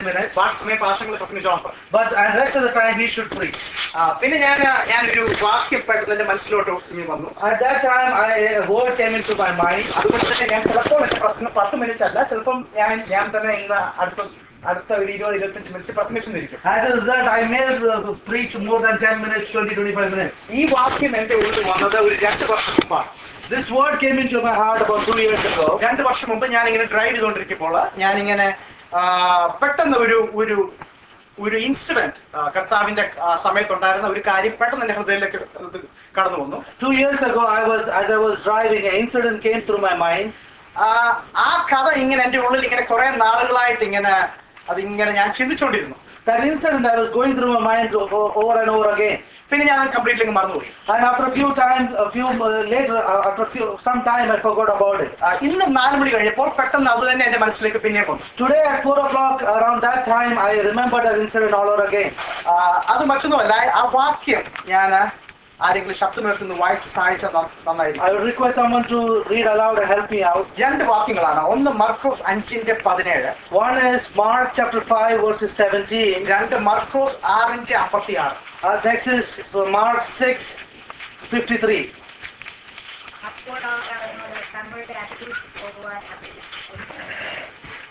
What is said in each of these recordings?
minutes, ബാക്കി സമയം പാശങ്ങൾ പ്രസംഗിച്ചോളാം but and rest of the time he should preach. ആ, പിന്നെ ഞാൻ ഞാനൊരു വാക്യം പെട്ടെന്ന് എന്റെ മനസ്സിലോട്ട് ഇങ്ങനെ വന്നു At that time, I, a word came into my mind. അതുകൊണ്ട് തന്നെ ഞാൻ ചിലപ്പോൾ എന്റെ പ്രസംഗം പത്ത് മിനിറ്റ് അല്ല ചിലപ്പം ഞാൻ ഞാൻ തന്നെ ഇന്ന് അടുത്ത അടുത്ത ഒരു ഇരുപത് ഇരുപത്തഞ്ച് മിനിറ്റ് പ്രസംഗിച്ചിരിക്കും As a result, I may uh, preach more than 10 minutes, 20, 25 minutes. ഈ വാക്യം എന്റെ ഉള്ളിൽ വന്നത് ഒരു രണ്ട് വർഷം മുമ്പാണ് This word came into my heart about two years ago. രണ്ട് വർഷം മുമ്പ് ഞാൻ ഇങ്ങനെ ഡ്രൈവ് ചെയ്തുകൊണ്ടിരിക്കുമ്പോൾ ഞാനിങ്ങനെ ആ, പെട്ടെന്ന് ഒരു ഒരു ഒരു ഇൻസിഡന്റ് കർത്താവിന്റെ ആ, സമയത്തുണ്ടായിരുന്ന ഒരു കാര്യം പെട്ടെന്ന് എന്റെ ഹൃദയത്തിലേക്ക് ഇത് കടന്നു വന്നു Two years ago, I was as I was driving, an incident came through my mind. ആ, ആ കഥ ഇങ്ങനെ എന്റെ ഉള്ളിൽ ഇങ്ങനെ കുറെ നാളുകളായിട്ട് ഇങ്ങനെ അതിങ്ങനെ ഞാൻ ചിന്തിച്ചുകൊണ്ടിരുന്നു That incident I was going through my mind o- over and over again. പിന്നെ ഞാൻ കംപ്ലീറ്റ്ലി മറന്നുപോയി And after a few times, a few uh, later, uh, after a few some time, I forgot about it. ആ, ഇന്ന് നാല് മണി കഴിഞ്ഞപ്പോൾ പെട്ടെന്ന് അത് തന്നെ എന്റെ മനസ്സിലേക്ക് പിന്നെ വന്നു Today at four o'clock, around that time, I remembered that incident all over again. ആ, അത് മറ്റൊന്നുമല്ല ആ വാക്യം ഞാൻ ആരെങ്കിലും ശബ്ദമേർക്കുന്ന വായിച്ച് സഹായിച്ചാൽ ന- നന്നായിരിക്കും I would request someone to read aloud and help me out. രണ്ട് വാക്യങ്ങളാണ് ഒന്ന് മർക്കോസ് അഞ്ചിന്റെ പതിനേഴ് One is Mark chapter 5, verses 17. രണ്ട് മർക്കോസ് ആറിന്റെ അമ്പത്തി ആറ് Uh, next is uh, Mark 6, 53. അപ്പോൾ അവർ അവനോട് തങ്ങളുടെ അടുത്തിൽ പോകുവാൻ അപേക്ഷിച്ചു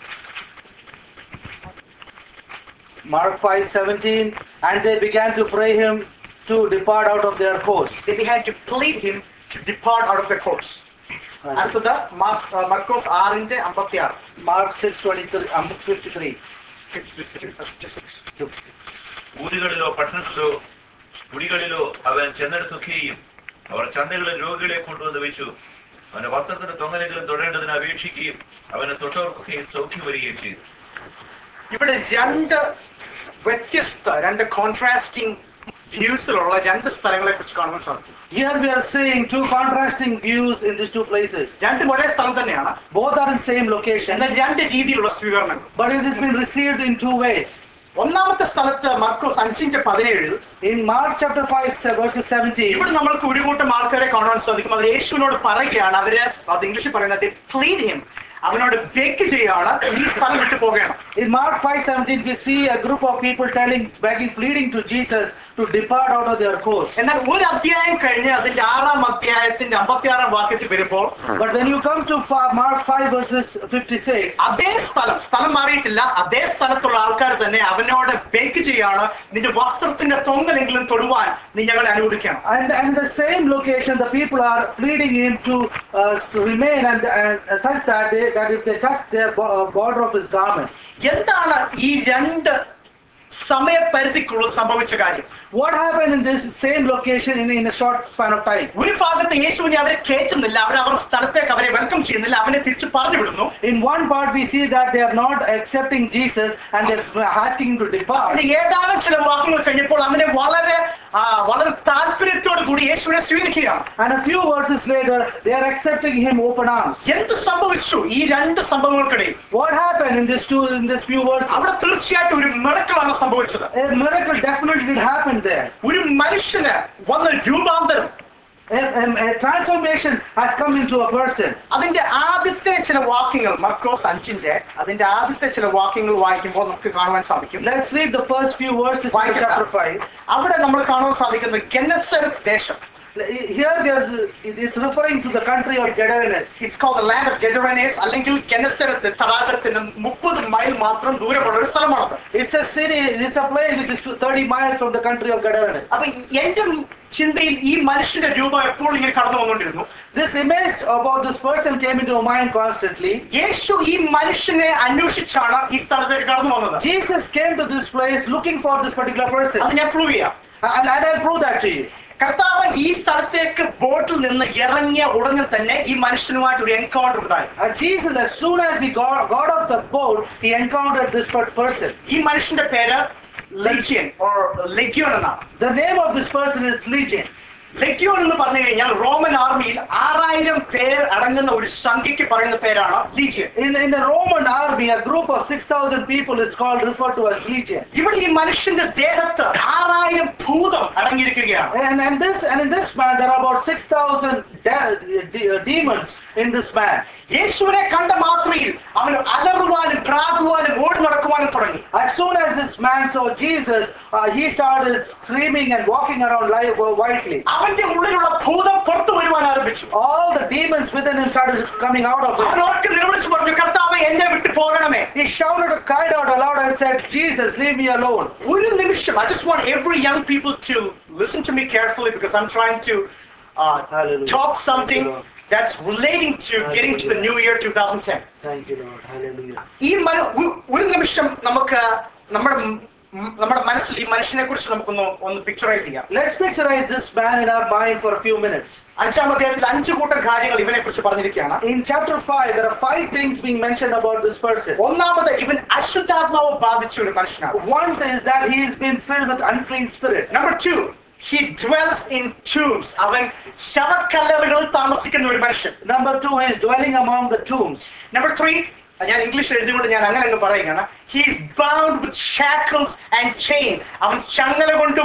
Mark 5, 17. And they began to pray him to depart out of their course. They began to plead him to depart out of the course. അടുത്തത് മാർക്ക് ആ, മർക്കോസ് ആറിന്റെ അമ്പത്തി ആറ് Mark 6, 23, um, 53. ഊരുകളിലോ പട്ടണത്തിലോ കുടികളിലോ അവൻ ചെന്നെടുത്തൊക്കെയും അവർ ചന്തകളിൽ രോഗികളെ കൊണ്ടുവന്ന് വെച്ചു അവന്റെ വസ്ത്രത്തിന്റെ തൊങ്ങലെങ്കിലും തൊടേണ്ടതിന് അപേക്ഷിക്കുകയും അവനെ തൊട്ടവർക്കൊക്കെയും സൗഖ്യം വരികയും ചെയ്തു ഇവിടെ രണ്ട് വ്യത്യസ്ത രണ്ട് കോൺട്രാസ്റ്റിംഗ് വ്യൂസിലുള്ള രണ്ട് സ്ഥലങ്ങളെ കുറിച്ച് കാണുവാൻ സാധിക്കും Here we are seeing two contrasting views in these two places. രണ്ടും ഒരേ സ്ഥലം തന്നെയാണ് Both are in same location, എന്നാൽ രണ്ട് രീതിയിലുള്ള സ്വീകരണങ്ങൾ but it has been received in two ways. ഒന്നാമത്തെ സ്ഥലത്ത് മർക്കോസ് അഞ്ചിന്റെ പതിനേഴിൽ In Mark chapter 5, se- verses 17, ഇവിടെ നമ്മൾക്ക് ഒരു കൂട്ടം ആൾക്കാരെ കാണുവാൻ സാധിക്കും അവർ യേശുവിനോട് പറയുകയാണ് അവര് അത് ഇംഗ്ലീഷിൽ പറയുന്നത് പ്ലീഡ് ഹിം അവനോട് ബേക്ക് ചെയ്യാണ് ഈ സ്ഥലം വിട്ടു പോകണം in Mark 5, 17, we see a group of people telling, begging, pleading to Jesus to depart out of their course. എന്നാൽ ഒരു അധ്യായം കഴിഞ്ഞ് അതിന്റെ ആറാം അധ്യായത്തിന്റെ അമ്പത്തിയാറാം വാക്യത്തിൽ വരുമ്പോൾ But when you come to fa- Mark 5, verses 56, അതേ സ്ഥലം സ്ഥലം മാറിയിട്ടില്ല അതേ സ്ഥലത്തുള്ള ആൾക്കാർ തന്നെ അവനോട് ബേക്ക് ചെയ്യാണ് നിന്റെ വസ്ത്രത്തിന്റെ തൊങ്ങലെങ്കിലും തൊടുവാൻ നീ ഞങ്ങളെ അനുവദിക്കണം And, and the same location, the people are pleading him to, uh, to remain and, and such that they, that if they touch their bo- uh, border of his garment. എന്താണ് ഈ രണ്ട് സമയപരിധിക്കുള്ള സംഭവിച്ച കാര്യം What happened in this same location in, in a short span of time? ഒരു ഭാഗത്ത് യേശുവിനെ അവരെ കയറ്റുന്നില്ല അവർ അവരുടെ സ്ഥലത്തേക്ക് അവരെ വെൽക്കം ചെയ്യുന്നില്ല അവനെ തിരിച്ചു പറഞ്ഞു വിടുന്നു In one part, we see that they are not accepting Jesus and they're asking him to depart. അതിന്റെ ഏതാനും ചില വാക്കുകൾ കഴിഞ്ഞപ്പോൾ അവനെ വളരെ ആ, വളരെ താല്പര്യത്തോടു കൂടി യേശുവിനെ സ്വീകരിക്കുകയാണ് And a few verses later, they are accepting him open arms. എന്ത് സംഭവിച്ചു ഈ രണ്ട് സംഭവങ്ങൾക്കിടയിൽ What happened in this two in this few verses? അവിടെ തീർച്ചയായിട്ടും ഒരു മിറക്കളാണ് സംഭവിച്ചത് A miracle definitely did happen there. ഒരു മനുഷ്യന് വന്ന രൂപാന്തരം A, a- a transformation has come into a person. അതിന്റെ ആദ്യത്തെ ചില വാക്യങ്ങൾ മർക്കോസ് അഞ്ചിന്റെ അതിന്റെ ആദ്യത്തെ ചില വാക്യങ്ങൾ വായിക്കുമ്പോൾ നമുക്ക് കാണുവാൻ സാധിക്കും Let's read the first few verses in വായിക്കട്ടെ. chapter 5. അവിടെ നമ്മൾ കാണുവാൻ സാധിക്കുന്നത് ഗെന്നസരത്ത് ദേശം Here there's, it's referring to the country of Gadarenes. It's call the land of Gadarenes അല്ലെങ്കിൽ ഗെനസരത്ത് തടാകത്തിന് മുപ്പത് മൈൽ മാത്രം ദൂരമുള്ള ഒരു സ്ഥലമാണത് It's a city, it's a place which is 30 miles from the country of Gadarenes. അപ്പൊ എന്റെ ചിന്തയിൽ ഈ മനുഷ്യന്റെ രൂപം എപ്പോഴും ഇങ്ങനെ കടന്നു വന്നുകൊണ്ടിരുന്നു This image about this person came into my mind constantly. യേശു ഈ മനുഷ്യനെ അന്വേഷിച്ചാണ് ഈ സ്ഥലത്തേക്ക് കടന്നു വന്നത് Jesus came to this place looking for this particular person. അത് ഞാൻ പ്രൂവ് ചെയ്യാം And, and I'll prove that to you. കർത്താവ് ഈ സ്ഥലത്തേക്ക് ബോട്ടിൽ നിന്ന് ഇറങ്ങിയ ഉടനെ തന്നെ ഈ മനുഷ്യനുമായിട്ട് ഒരു എൻകൗണ്ടർ ഉണ്ടായി And Jesus, as soon as he got, got off the boat, he encountered this per- person. ഈ മനുഷ്യന്റെ പേര് ലെഗ്യൻ ഓർ ലെഗ്യോൻ എന്നാണ് The name of this person is Legion. ലെഗ്യോൻ എന്ന് പറഞ്ഞു കഴിഞ്ഞാൽ റോമൻ ആർമിയിൽ ആറായിരം പേർ അടങ്ങുന്ന ഒരു സംഖ്യയ്ക്ക് പറയുന്ന പേരാണ് legion In, in the Roman army, a group of 6,000 people is called, referred to as Legion. ഇവിടെ ഈ മനുഷ്യന്റെ ദേഹത്ത് ആറായിരം ഭൂതം അടങ്ങിയിരിക്കുകയാണ് And, and this and in this man, there are about 6,000 de- de- uh, demons in this man. യേശുവിനെ കണ്ട മാത്രയിൽ അവൻ അലറുവാനും പ്രാകുവാനും ഓടി നടക്കുവാനും തുടങ്ങി As soon as this man saw Jesus, uh, he started screaming and walking around li- wildly. അവന്റെ ഉള്ളിലുള്ള ഭൂതം പുറത്തു വരുവാൻ ആരംഭിച്ചു All the demons within him started coming out of him. അവനോർക്ക് നിലവിളിച്ചു പറഞ്ഞു കർത്താവെ എന്നെ വിട്ടു പോകണമേ He shouted, cried out aloud, and said, Jesus, leave me alone. ഒരു നിമിഷം I just want every young people to listen to me carefully because I'm trying to Hallelujah. Talk something that's relating to getting to the new year 2010 Thank you, Lord. Hallelujah. ഈ മന ഒരു- ഒരു നിമിഷം നമുക്ക് നമ്മുടെ മ- മ- നമ്മുടെ മനസ്സിൽ ഈ മനുഷ്യനെ കുറിച്ച് നമുക്കൊന്ന് ഒന്ന് പിക്ചറൈസ് ചെയ്യാം Let's picturize this man in our mind for a few minutes. അഞ്ചാം അധ്യായത്തിൽ അഞ്ചു കൂട്ടം കാര്യങ്ങൾ ഇവനെ കുറിച്ച് പറഞ്ഞിരിക്കുകയാണ് In chapter 5, there are five things being mentioned about this person. ഒന്നാമത് ഇവൻ അശുദ്ധാത്മാവ് ബാധിച്ച ഒരു മനുഷ്യനാണ് One is that he has been filled with unclean spirit. Number two he dwells in tombs അവൻ ശവക്കല്ലറുകളിൽ താമസിക്കുന്ന ഒരു മനുഷ്യൻ Number two, he is dwelling among the tombs. Number three ഞാൻ ഇംഗ്ലീഷ് എഴുതിക്കൊണ്ട് ഞാൻ അങ്ങനെ അങ്ങ് പറയുകയാണ് he's bound with shackles and chain അവൻ ചങ്ങല കൊണ്ടും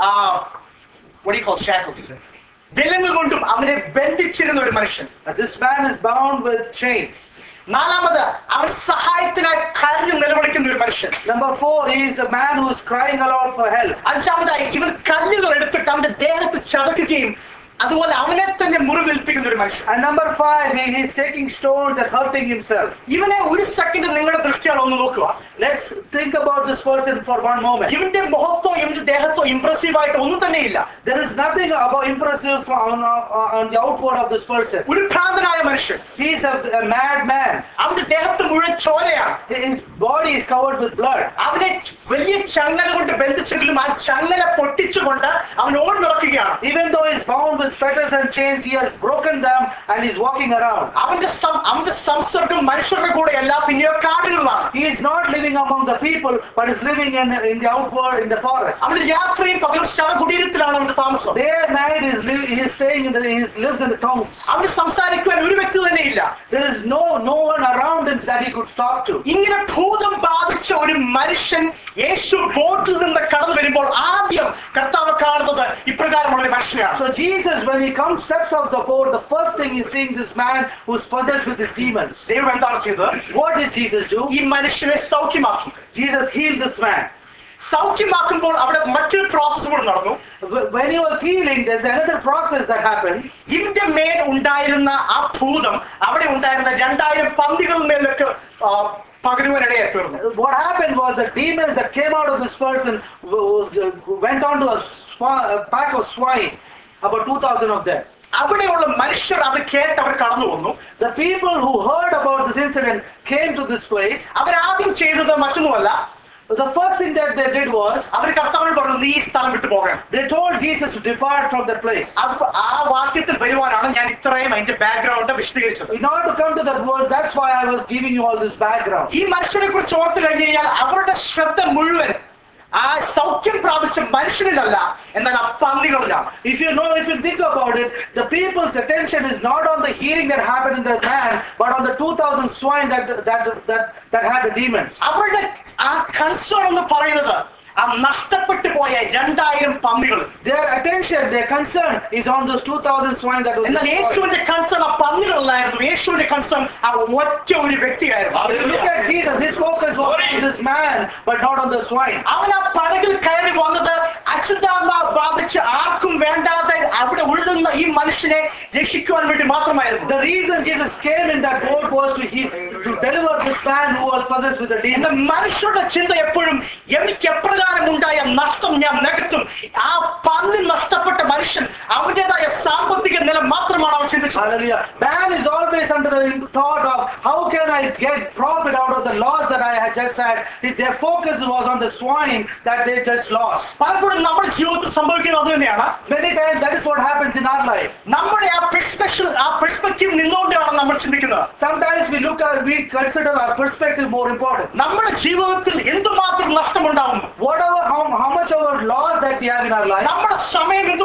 ഷാക്കിൾസ് വിലങ്ങ് കൊണ്ടും അവനെ ബന്ധിച്ചിരുന്ന ഒരു മനുഷ്യൻ Uh, This man is bound with chains. നാലാമത് അവൻ സഹായത്തിനായി കരഞ്ഞു നിലവിളിക്കുന്ന ഒരു മനുഷ്യൻ Number four, he is a man who is crying aloud for help. അഞ്ചാമതായി ഇവൻ കല്ലുകൾ എടുത്തിട്ട് അവന്റെ ദേഹത്ത് ചതക്കുകയും അതുപോലെ അവനെ തന്നെ മുറിവേൽപ്പിക്കുന്ന ഒരു മനുഷ്യൻ And number five, he he is taking stones and hurting himself. ഇവനെ ഒരു സെക്കൻഡ് നിങ്ങളുടെ ദൃഷ്ടിയാണ് ഒന്ന് നോക്കുക Let's think about this person for one moment. ഇവന്റെ മുഖത്തോ ഇവന്റെ ദേഹത്തോ ഇംപ്രസീവ് ആയിട്ട് ഒന്നും തന്നെ ഇല്ല There is nothing about impressive on, uh, on the outward of this person. ഒരു ഭ്രാന്തനായ മനുഷ്യൻ He is a, a mad man. അവന്റെ ദേഹത്ത് മുഴുവൻ ചോരയാണ് His body is covered with blood. അവനെ വലിയ ചങ്ങല കൊണ്ട് ബന്ധിച്ചെങ്കിലും ആ ചങ്ങല പൊട്ടിച്ചുകൊണ്ട് അവൻ ഓടി നടക്കുകയാണ് Even though he's bound with fetters and chains, he has broken them and he's walking around. അവന്റെ സം- അവന്റെ സംസർഗം മനുഷ്യരുടെ കൂടെ അല്ല പിന്നെയോ കാടുകളിലാണ് He is not living among the people, but is living in, in the outward, in the forest. അവന്റെ രാത്രിയും പകലും ശവകുടീരത്തിലാണ് അവന്റെ താമസം Day and night is li- he is staying in the he lives in the tombs. അവന് സംസാരിക്കുവാൻ ഒരു വ്യക്തി തന്നെ ഇല്ല There is no no one around him that he could talk to. ഇങ്ങനെ ഭൂതം ബാധിച്ച ഒരു മനുഷ്യൻ യേശു ബോട്ടിൽ നിന്ന് കടന്നു വരുമ്പോൾ ആദ്യം കർത്താവ് കാണുന്നത് ഇപ്രകാരമുള്ള ഒരു മനുഷ്യനാണ് So Jesus, when he comes steps off the boat, the first thing he's seeing this man who's possessed with his demons. ദൈവം എന്താണ് ചെയ്തത് What did Jesus do? ഈ മനുഷ്യനെ സൗഖ്യമാക്കി Jesus healed this man. സൗഖ്യമാക്കുമ്പോൾ അവിടെ മറ്റൊരു പ്രോസസ് കൂടെ നടന്നു Wh- When he was healing, there's another process that happened. ഇവന്റെ മേൽ ഉണ്ടായിരുന്ന ആ ഭൂതം അവിടെ ഉണ്ടായിരുന്ന രണ്ടായിരം പന്തികളുടെ മേലൊക്കെ ആ, പകരുവാനിടയായി തീർന്നു What happened was the demons that came out of this person w- w- went on to a, swa- a pack of swine, about 2,000 of them. അവിടെയുള്ള മനുഷ്യർ അത് കേട്ട് അവർ കടന്നു വന്നു The people who heard about this incident came to this place. അവരാദ്യം ചെയ്തത് മറ്റൊന്നുമല്ല The first thing that they did was അവർ കർത്താവിനോട് പറഞ്ഞു നീ ഈ സ്ഥലം വിട്ടു പോകണം they told Jesus to depart from that place. അത് ആ വാക്യത്തിൽ വരുവാനാണ് ഞാൻ ഇത്രയും അതിന്റെ ബാക്ക്ഗ്രൗണ്ട് വിശദീകരിച്ചത് In order to come to that verse, that's why I was giving you all this background. ഈ മനുഷ്യനെ കുറിച്ച് ഓർത്തു കഴിഞ്ഞു കഴിഞ്ഞാൽ അവരുടെ ശ്രദ്ധ മുഴുവൻ ആ സൗഖ്യം പ്രാപിച്ച മനുഷ്യനിലല്ല എന്നാൽ ആ പന്നികളിലാണ് If you know, if you think about it, the people's attention is not on the healing that happened in the man, but on the 2,000 swine that that that that had the demons. അവരുടെ ആ concern എന്ന് പറയുന്നത് ആ നഷ്ടപ്പെട്ടു പോയ രണ്ടായിരം പന്നികൾ Their attention, their concern is on those 2,000 swine that was എന്നാൽ destroyed. യേശുവിന്റെ കൺസേൺ ആ പന്നികളല്ലായിരുന്നു യേശുവിന്റെ കൺസേൺ ആ ഒറ്റ ഒരു വ്യക്തിയായിരുന്നു Look at Jesus, his focus was on this man, but not on the swine. അവൻ ആ പടകിൽ കയറി വന്നത് അശുദ്ധാത്മാ ബാധിച്ച് ആർക്കും വേണ്ടാതെ അവിടെ ഉള്ളുന്ന ഈ മനുഷ്യനെ രക്ഷിക്കുവാൻ വേണ്ടി മാത്രമായിരുന്നു The reason Jesus came in that boat was to heal, to deliver this man who was possessed with a എന്ന demon. മനുഷ്യരുടെ ചിന്ത എപ്പോഴും എനിക്ക് എപ്രകാരം ഉണ്ടായ നഷ്ടം ഞാൻ നികത്തും ആ പന്നി നഷ്ടപ്പെട്ട മനുഷ്യൻ അവന്റേതായ സാമ്പത്തിക നില മാത്രമാണ് അവൻ ചിന്തിച്ചത് Hallelujah. Man is always under the thought of how can I get profit out of the loss that I had just had. If their focus was on the swine that they just lost. പലപ്പോഴും നമ്മുടെ ജീവിതത്തിൽ സംഭവിക്കുന്നത് അത് തന്നെയാണ് Many times that is what happens in our life. നമ്മുടെ ആ പെർസ്പെക്ഷൻ ആ perspective നിന്നുകൊണ്ടാണ് നമ്മൾ ചിന്തിക്കുന്നത് Sometimes we look at, we consider our perspective more important. നമ്മുടെ ജീവിതത്തിൽ എന്തുമാത്രം നഷ്ടമുണ്ടാവുന്നു Whatever, how, how much of our loss that we have in our life, നമ്മുടെ സമയം എന്തുമാത്രം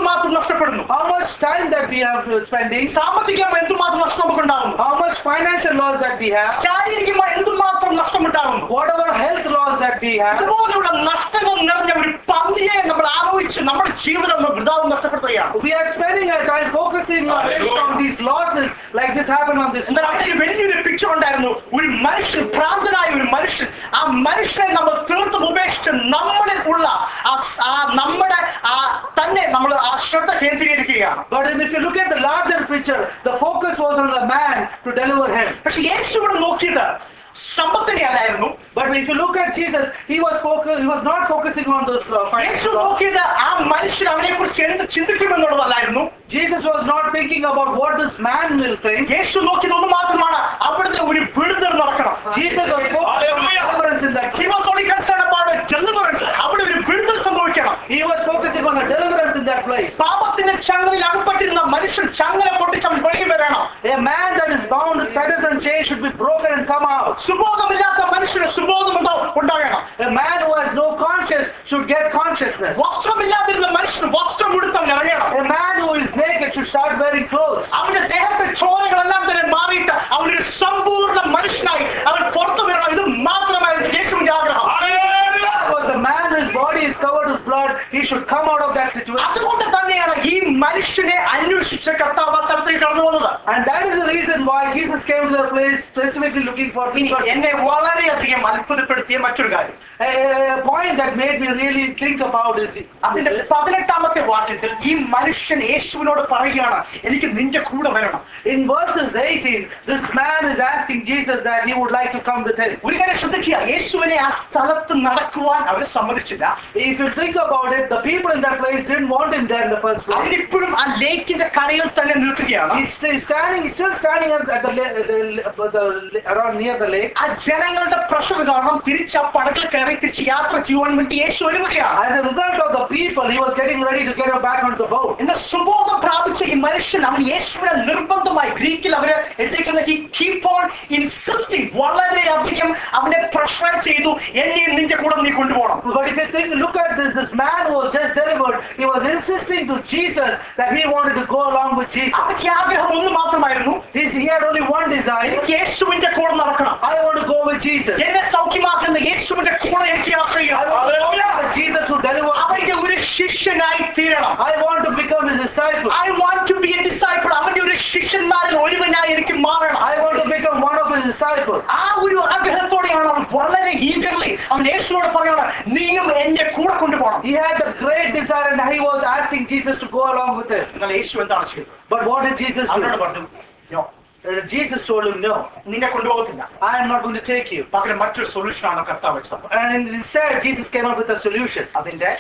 എന്തുമാത്രം നഷ്ടപ്പെടുന്നു How much time that we have uh, spending, സാമ്പത്തികമായി എന്തുമാത്രം നഷ്ടം നമുക്കുണ്ടാകുന്നു how much financial loss that we have, ശാരീരികമായി എന്തുമാത്രം നഷ്ടമുണ്ടാകുന്നു whatever health loss that we have, അതുപോലെയുള്ള നഷ്ടങ്ങൾ നിറഞ്ഞ ഒരു പന്തിയെ നമ്മൾ ആലോചിച്ച് നമ്മുടെ ജീവിതം നമ്മൾ വൃതാവും നഷ്ടപ്പെടുത്തുകയാണ് we are spending our time focusing on, Hallelujah. on these losses like this happened on this എന്നാൽ അവിടെ ഒരു വലിയൊരു പിക്ചർ ഉണ്ടായിരുന്നു ഒരു മനുഷ്യൻ ഭ്രാന്തനായ ഒരു മനുഷ്യൻ ആ മനുഷ്യനെ നമ്മൾ തീർത്തും ഉപേക്ഷിച്ച് നമ്മളിൽ ഉള്ള ആ സ- ആ നമ്മുടെ ആ തന്നെ നമ്മൾ ആ ശ്രദ്ധ കേന്ദ്രീകരിക്കുകയാണ് But then if you look at the larger picture, the focus was on the man to deliver him. പക്ഷെ യേശു ഇവിടെ നോക്കിയത് സമ്പത്തിനെ അല്ലായിരുന്നു But if you look at Jesus, he was focus, he was not focusing on those uh, Yeshu financial loss. നോക്കിയത് ആ മനുഷ്യൻ അവനെ കുറിച്ച് എന്ത് ചിന്തിക്കുമെന്നുള്ളതല്ലായിരുന്നു Jesus was not thinking about what this man will think. യേശു നോക്കിയത് ഒന്ന് മാത്രമാണ് അവിടുത്തെ ഒരു വിടുതൽ നടക്കണം Jesus was focused on Hallelujah. deliverance in that. He was only concerned about a deliverance. അവിടെ ഒരു വിടുതൽ സംഭവിക്കണം He was focusing on a deliverance in that place. പാപത്തിന്റെ ചങ്ങലയിൽ അകപ്പെട്ടിരുന്ന മനുഷ്യൻ ചങ്ങല പൊട്ടിച്ച് അവൻ വെളിയിൽ വരണം A man that is bound with fetters and chains should be broken and come out. സുബോധമില്ലാത്ത മനുഷ്യന് സുബോധം ഉണ്ടാ- ഉണ്ടാകണം A man who has no conscience should get consciousness. വസ്ത്രമില്ലാതിരുന്ന മനുഷ്യന് വസ്ത്രം ഉടുത്തവൻ ഇറങ്ങണം A man who is naked should start wearing clothes. അവന്റെ ദേഹത്തെ ചോരകളെല്ലാം തന്നെ മാറിയിട്ട് അവനൊരു സമ്പൂർണ്ണ മനുഷ്യനായി അവൻ പുറത്തു വരണം ഇത് മാത്രമായിരുന്നു യേശുവിന്റെ ആഗ്രഹം Because the man whose body is covered with blood, he should come out of that situation. അതുകൊണ്ട് തന്നെയാണ് ഈ മനുഷ്യനെ അന്വേഷിച്ച് കർത്താവ് ആ സ്ഥലത്തേക്ക് കടന്നു വന്നത് And that is the reason why Jesus came to the place specifically looking for ഇനി people. എന്നെ വളരെയധികം അത്ഭുതപ്പെടുത്തിയ മറ്റൊരു കാര്യം A, a point that made me really think about is അതിന്റെ പതിനെട്ടാമത്തെ വാക്യത്തിൽ ഈ മനുഷ്യൻ യേശുവിനോട് പറയുകയാണ് എനിക്ക് നിന്റെ കൂടെ വരണം in verses 18, this man is asking Jesus that he would like to come with him. ഒരു കാര്യം ശ്രദ്ധിക്കുക യേശുവിനെ ആ സ്ഥലത്ത് നടക്കുവാൻ അവർ സമ്മതിച്ചില്ല If you think about it, the people in that place didn't want him there in the first place. അവരിപ്പോഴും ആ ലേക്കിന്റെ കരയിൽ തന്നെ നിൽക്കുകയാണ് He's still standing, he's still standing at, at the, la- the, the, the around near the lake. ആ ജനങ്ങളുടെ pressure കാരണം തിരിച്ച് ആ പടകിൽ കയറി തിരിച്ച് യാത്ര ചെയ്യുവാൻ വേണ്ടി യേശു ഒരുങ്ങുകയാണ് As a result of the people, he was getting ready to get him back onto the boat. എന്നാൽ സുബോധം പ്രാപിച്ച ഈ മനുഷ്യൻ അവൻ യേശുവിനെ നിർബന്ധമായി ഗ്രീക്കിൽ അവര് എഴുതിയിരിക്കുന്ന ഹി കീപ് ഓൺ ഇൻസിസ്റ്റിംഗ് വളരെയധികം അവനെ പ്രഷറൈസ് ചെയ്തു എന്നെയും നിന്റെ കൂടെ നീ കൊണ്ടുപോകണം But if you think, look at this, this man who was just delivered, he was insisting to Jesus that he wanted to go along with Jesus. അവർക്ക് ആഗ്രഹം ഒന്ന് മാത്രമായിരുന്നു He's, he had only one desire. എനിക്ക് യേശുവിന്റെ കൂടെ നടക്കണം I want to go with Jesus. എന്നെ സൗഖ്യമാക്കുന്ന യേശുവിന്റെ കൂടെ എനിക്ക് യാത്ര I ചെയ്യണം want to go with Jesus who delivered. അവന്റെ ഒരു ശിഷ്യനായി തീരണം I want to become his disciple. I want to be a disciple അവന്റെ ഒരു ശിഷ്യന്മാരിൽ ഒരുവനായി എനിക്ക് മാറണം I want to become one of his disciples. ആ ഒരു ആഗ്രഹത്തോടെയാണ് അവൻ വളരെ ഈഗർലി അവൻ യേശുവോട് പറയണം നീയും എന്റെ കൂടെ കൊണ്ടുപോകണം He had a great desire and he was asking Jesus to go along with him. എന്നാൽ യേശു എന്താണ് ചെയ്തത് But what did Jesus അവനോട് do? പറഞ്ഞു "No, Uh, Jesus told him, No, നിന്നെ കൊണ്ടുപോകത്തില്ല I am not going to take you. പകരം മറ്റൊരു സൊല്യൂഷനാണ് കർത്താവ് വെച്ചത് And instead, Jesus came up with a solution. അതിന്റെ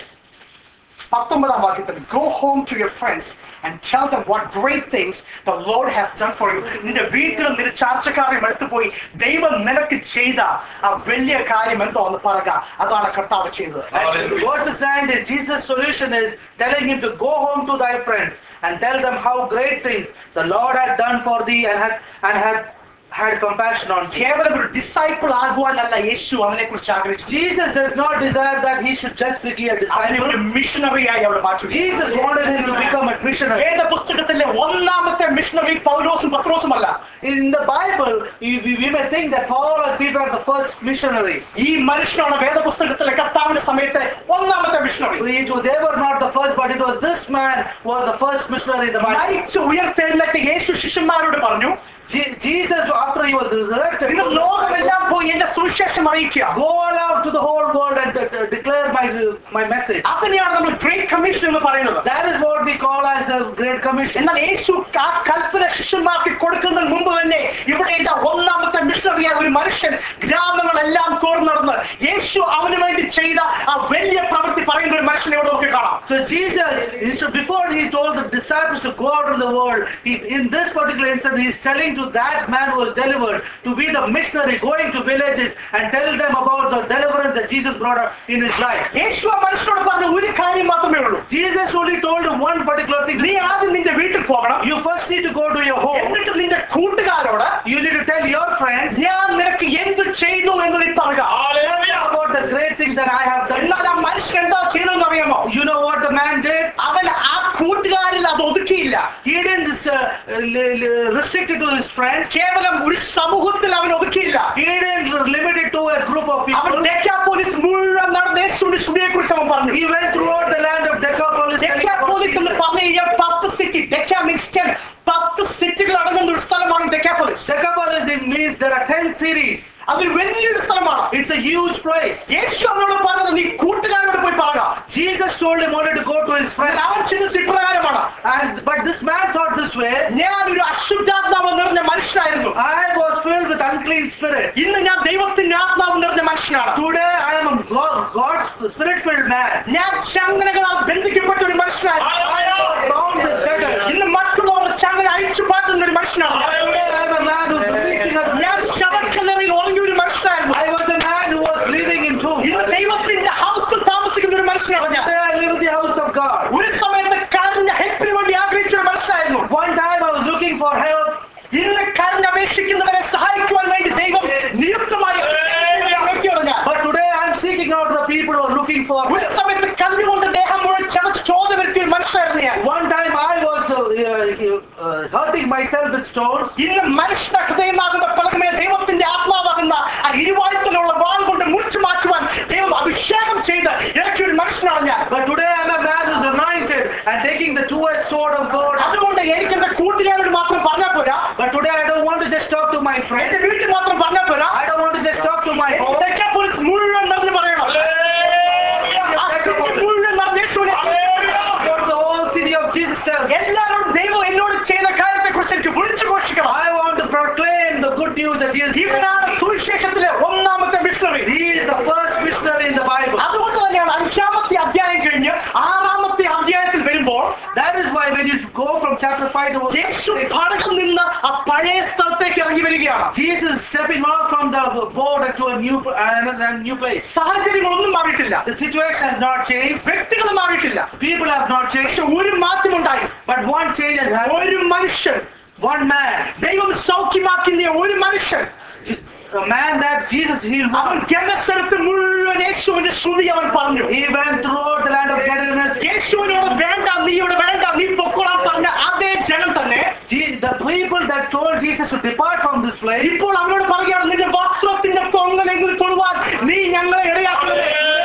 പത്തൊമ്പതാം വാക്യത്തിൽ go home to your friends and tell them what great things the Lord has done for you നിന്റെ വീട്ടിലും നിന്റെ ചാർച്ചക്കാരെയും എടുത്തു പോയി ദൈവം നിനക്ക് ചെയ്ത ആ വലിയ കാര്യം എന്തോ എന്ന് പറയുക അതാണ് കർത്താവ് ചെയ്തത് And Hallelujah. verse 19, Jesus' solution is telling him to go home to thy friends and tell them how great things the Lord had done for thee and had and had had compassion on thee. കേവലം ഒരു disciple ആകുവാനല്ല യേശു അവനെ കുറിച്ച് ആഗ്രഹിച്ചു Jesus does not desire that he should just be a അവനെ ഒരു disciple. മിഷണറിയായി അവിടെ മാറ്റി Jesus wanted him to become a missionary. വേദ പുസ്തകത്തിലെ ഒന്നാമത്തെ മിഷണറി പൗലോസും പത്രോസുമല്ല In the Bible, we, we, we may think that Paul and Peter are the first missionaries. ഈ മനുഷ്യനാണ് വേദപുസ്തകത്തിലെ കർത്താവിന്റെ സമയത്തെ ഒന്നാമത്തെ missionary We- They were not the first, but it was this man who was the first missionary in the Bible. മരിച്ച് ഉയർത്തെഴുന്നേറ്റ യേശു ശിഷ്യന്മാരോട് പറഞ്ഞു Je- Jesus, after he was resurrected, നിങ്ങൾ ലോകമെല്ലാം പോയി എന്റെ സുവിശേഷം അറിയിക്കുക go all out to the whole world and uh, uh, declare my my message. അതിനെയാണ് നമ്മൾ ഗ്രേറ്റ് കമ്മീഷൻ എന്ന് പറയുന്നത് That is what we call as a great commission. എന്നാൽ യേശു ആ കൽപ്പന ശിഷ്യന്മാർക്ക് കൊടുക്കുന്നതിന് മുമ്പ് തന്നെ ഇവിടെ ഇതാ ഒന്നാമത്തെ മിഷണറിയായ ഒരു മനുഷ്യൻ ഗ്രാമങ്ങളെല്ലാം തോർന്നു നടന്ന് യേശു അവന് വേണ്ടി ചെയ്ത ആ വലിയ പ്രവൃത്തി പറയുന്ന ഒരു മനുഷ്യനെ ഇവിടെ നോക്കി കാണാം So Jesus, he should- before he told the disciples to go out in the world, he, in this particular instance, he is telling to that man who was delivered to be the missionary, going to villages and tell them about the deliverance that Jesus brought up in his life. യേശു ആ മനുഷ്യനോട് പറഞ്ഞ ഒരു കാര്യം മാത്രമേ ഉള്ളൂ Jesus only told him one particular thing. നീ ആദ്യം നിന്റെ വീട്ടിൽ പോകണം You first need to go to your home. എന്നിട്ട് നിന്റെ കൂട്ടുകാരോട് You need to tell your friends ഞാൻ നിനക്ക് എന്ത് ചെയ്തു എന്ന് നീ പറയുക about the great things that I have done. എന്നാൽ ആ മനുഷ്യൻ എന്താ ചെയ്തതെന്ന് അറിയാമോ You know what the man did? അവൻ ആ കൂട്ടുകാരിൽ അത് ഒതുക്കിയില്ല He didn't uh, li- li- restrict it to his friends. കേവലം ഒരു സമൂഹത്തിൽ അവൻ ഒതുക്കിയില്ല He didn't limit it to a group of അവൻ people. ഡെക്കാപോലിസ് മുഴുവൻ നടന്ന യേശുവിന്റെ ശ്രുതിയെ കുറിച്ച് അവൻ പറഞ്ഞു He went throughout the land of Decapolis. telling about ഡെക്കാപോലിസ് എന്ന് Jesus. പറഞ്ഞു കഴിഞ്ഞാൽ പത്ത് സിറ്റി ഡെക്കാ മീൻസ് ടെൻ പത്ത് സിറ്റികൾ അടങ്ങുന്ന ഒരു സ്ഥലമാണ് ഡെക്കാപോലിസ് Decapolis it means there are 10 cities. അതൊരു വലിയൊരു സ്ഥലമാണ് It's a huge place. യേശു അവനോട് പറഞ്ഞത് നീ കൂട്ടുകാരോട് പോയി പറയുക Jesus told him only to go to his friend. അവൻ ചിന്തിച്ച് ഇപ്രകാരമാണ് And but this man thought this way. ഞാൻ ഒരു അശുദ്ധാത്മാവ് നിറഞ്ഞ മനുഷ്യനായിരുന്നു I was filled with unclean spirit. ഇന്ന് ഞാൻ ദൈവത്തിന്റെ ആത്മാവ് നിറഞ്ഞ മനുഷ്യനാണ് Today I am a God, God's spirit-filled man. ഞാൻ ചങ്ങലകളാൽ ബന്ധിക്കപ്പെട്ട ഒരു മനുഷ്യനായിരുന്നു I am bound with fetters. ഇന്ന് മറ്റുള്ളവരുടെ ചങ്ങല അഴിച്ചു പാറ്റുന്ന ഒരു മനുഷ്യനാണ് Today I am a man who is releasing ഞാൻ others. ശവക്കല്ലറയിൽ ഉറങ്ങിയ ഒരു മനുഷ്യനായിരുന്നു I was a man who was living in tomb. ഇന്ന് ദൈവത്തിന്റെ ഹൗസിൽ താമസിക്കുന്ന ഒരു മനുഷ്യനാണ് ഞാൻ Today I live in the house of God. ഒരു സമയത്ത് കരഞ്ഞ ഹെൽപ്പിന് വേണ്ടി ആഗ്രഹിച്ച ഒരു മനുഷ്യനായിരുന്നു One time I was looking for help. ഇന്ന് കരഞ്ഞപേക്ഷിക്കുന്നവരെ സഹായിക്കുവാൻ വേണ്ടി ദൈവം നിയുക്തമായ ഒരു വ്യക്തിയാണ് ഞാൻ But today I'm seeking out the people who are looking for ഒരു help. സമയത്ത് കല്ലുകൊണ്ട് ദേഹം മുഴുവൻ ചതച്ച് ചോദ വരുത്തിയ ഒരു മനുഷ്യനായിരുന്നു ഞാൻ One time I was uh, uh, uh, hurting myself with stones. ഇന്ന് മനുഷ്യന്റെ ഹൃദയമാകുന്ന പലകമേ ദൈവത്തിന്റെ ആത്മാവാകുന്ന ആ ഇരുവായുത്തലുള്ള വാൾ കൊണ്ട് മുറിച്ചു മാറ്റുവാൻ ദൈവം അഭിഷേകം ചെയ്ത് ഇറക്കിയ ഒരു മനുഷ്യനാണ് ഞാൻ But today I'm a man who's anointed and taking the two-edged sword of God. അതുകൊണ്ട് എനിക്ക് എന്റെ കൂട്ടുകാരോട് മാത്രം പറഞ്ഞാൽ പോരാ But today I don't want to just talk to my friend. എന്റെ വീട്ടിൽ മാത്രം പറഞ്ഞാൽ പോരാ I don't want to just talk to my home. Police മുഴുവൻ നിറഞ്ഞു പറയണം ആ city മുഴുവൻ നിറഞ്ഞ യേശുവിനെ Go to the whole city of Jesus. said, എല്ലാവരും ദൈവം എന്നോട് ചെയ്ത കാര്യത്തെ കുറിച്ച് എനിക്ക് വിളിച്ചു ഘോഷിക്കണം I want to proclaim the good news that he has given. ഇവനാണ് സുവിശേഷത്തിലെ ഒന്നാമത്തെ missionary He is the first missionary in the Bible. അതുകൊണ്ട് തന്നെയാണ് അഞ്ചാമത്തെ അധ്യായം കഴിഞ്ഞ് ആറാമത്തെ അധ്യായത്തിൽ വരുമ്പോൾ That is why when you go from chapter 5 to verse യേശു 6, പടകിൽ നിന്ന് ആ പഴയ സ്ഥലത്തേക്ക് ഇറങ്ങി വരികയാണ് Jesus is stepping out from the boat to a new uh, a new place. സാഹചര്യങ്ങളൊന്നും മാറിയിട്ടില്ല The situation has not changed. വ്യക്തികൾ മാറിയിട്ടില്ല People have not changed. പക്ഷെ ഒരു മാറ്റമുണ്ടായി But one change has happened. ഒരു മനുഷ്യൻ One man, ദൈവം സൗഖ്യമാക്കുന്ന ഒരു മനുഷ്യൻ a man that Jesus healed. അവൻ ഗനസ്ഥലത്ത് മുഴുവൻ യേശുവിന്റെ ശ്രുതി അവൻ പറഞ്ഞു He went throughout the land of Gadarenes. യേശുവിനോട് വേണ്ട നീ ഇവിടെ വേണ്ട നീ പൊക്കോളാൻ പറഞ്ഞ അതേ ജനം തന്നെ Je- The people that told Jesus to depart from this place, ഇപ്പോൾ അവനോട് പറയുകയാണ് നിന്റെ വസ്ത്രത്തിന്റെ തൊങ്ങലെങ്കിൽ തൊടുവാൻ നീ ഞങ്ങളെ ഇടയാക്കുന്നത്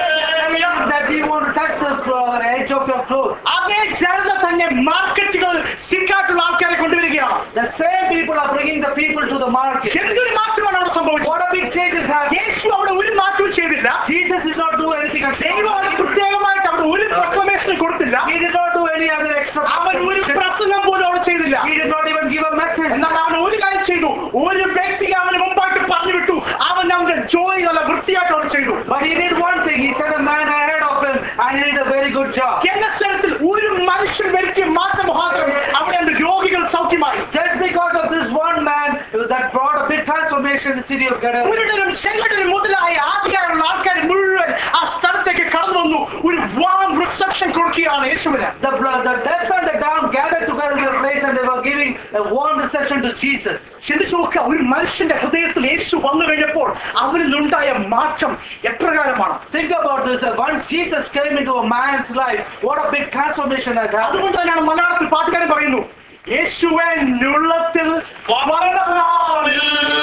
that he want to touch the uh, edge of your clothes. അതേ ജനത തന്നെ മാർക്കറ്റുകൾ സിക്കായിട്ടുള്ള ആൾക്കാരെ കൊണ്ടുവരികയാണ് The same people are bringing the people to the market. എന്തൊരു മാറ്റമാണ് അവിടെ സംഭവിച്ചത് What a big change has happened. യേശു അവിടെ ഒരു മാറ്റവും ചെയ്തില്ല Jesus did not do anything ദൈവം അവിടെ extra. പ്രത്യേകമായിട്ട് അവിടെ ഒരു പ്രൊക്ലമേഷൻ കൊടുത്തില്ല He did not do any other extra. അവൻ ഒരു പ്രസംഗം പോലും അവിടെ ചെയ്തില്ല He did not even give a message. എന്നാൽ അവൻ ഒരു കാര്യം ചെയ്തു ഒരു വ്യക്തി അവന് മുമ്പായിട്ട് പറഞ്ഞു വിട്ടു അവൻ അവന്റെ ജോലി നല്ല വൃത്തിയായിട്ട് അവിടെ ചെയ്തു But he did one thing. He sent a man ahead of him and he did a very good job. കേരളത്തിൽ ഒരു മനുഷ്യൻ വരുത്തിയ മാറ്റം മുഖാന്തരം അവിടെ അവന്റെ രോഗികൾ സൗഖ്യമായി Just because of this one man that brought a big transformation in the city of Gadara. കുരുടരും ചെങ്കടരും മുതലായ ആധികാരമുള്ള ആൾക്കാർ മുഴുവൻ ആ സ്ഥലത്തേക്ക് കടന്നു വന്നു ഒരു വാം റിസപ്ഷൻ കൊടുക്കുകയാണ് യേശുവിന് The, the deaf and the dumb gathered together in a place and they were giving a warm reception to Jesus. ചിന്തിച്ചു നോക്കുക ഒരു മനുഷ്യന്റെ ഹൃദയത്തിൽ യേശു വന്നു കഴിഞ്ഞപ്പോൾ അവരിലുണ്ടായ മാറ്റം എപ്രകാരമാണ് Think about this. uh, Once Jesus came into a man's life, what a big transformation has happened. അതുകൊണ്ട് തന്നെയാണ് മലയാളത്തിൽ പാട്ടുകാരൻ പറയുന്നു യേശുവേ ഉള്ളത്തിൽ വന്ന നാളിൽ,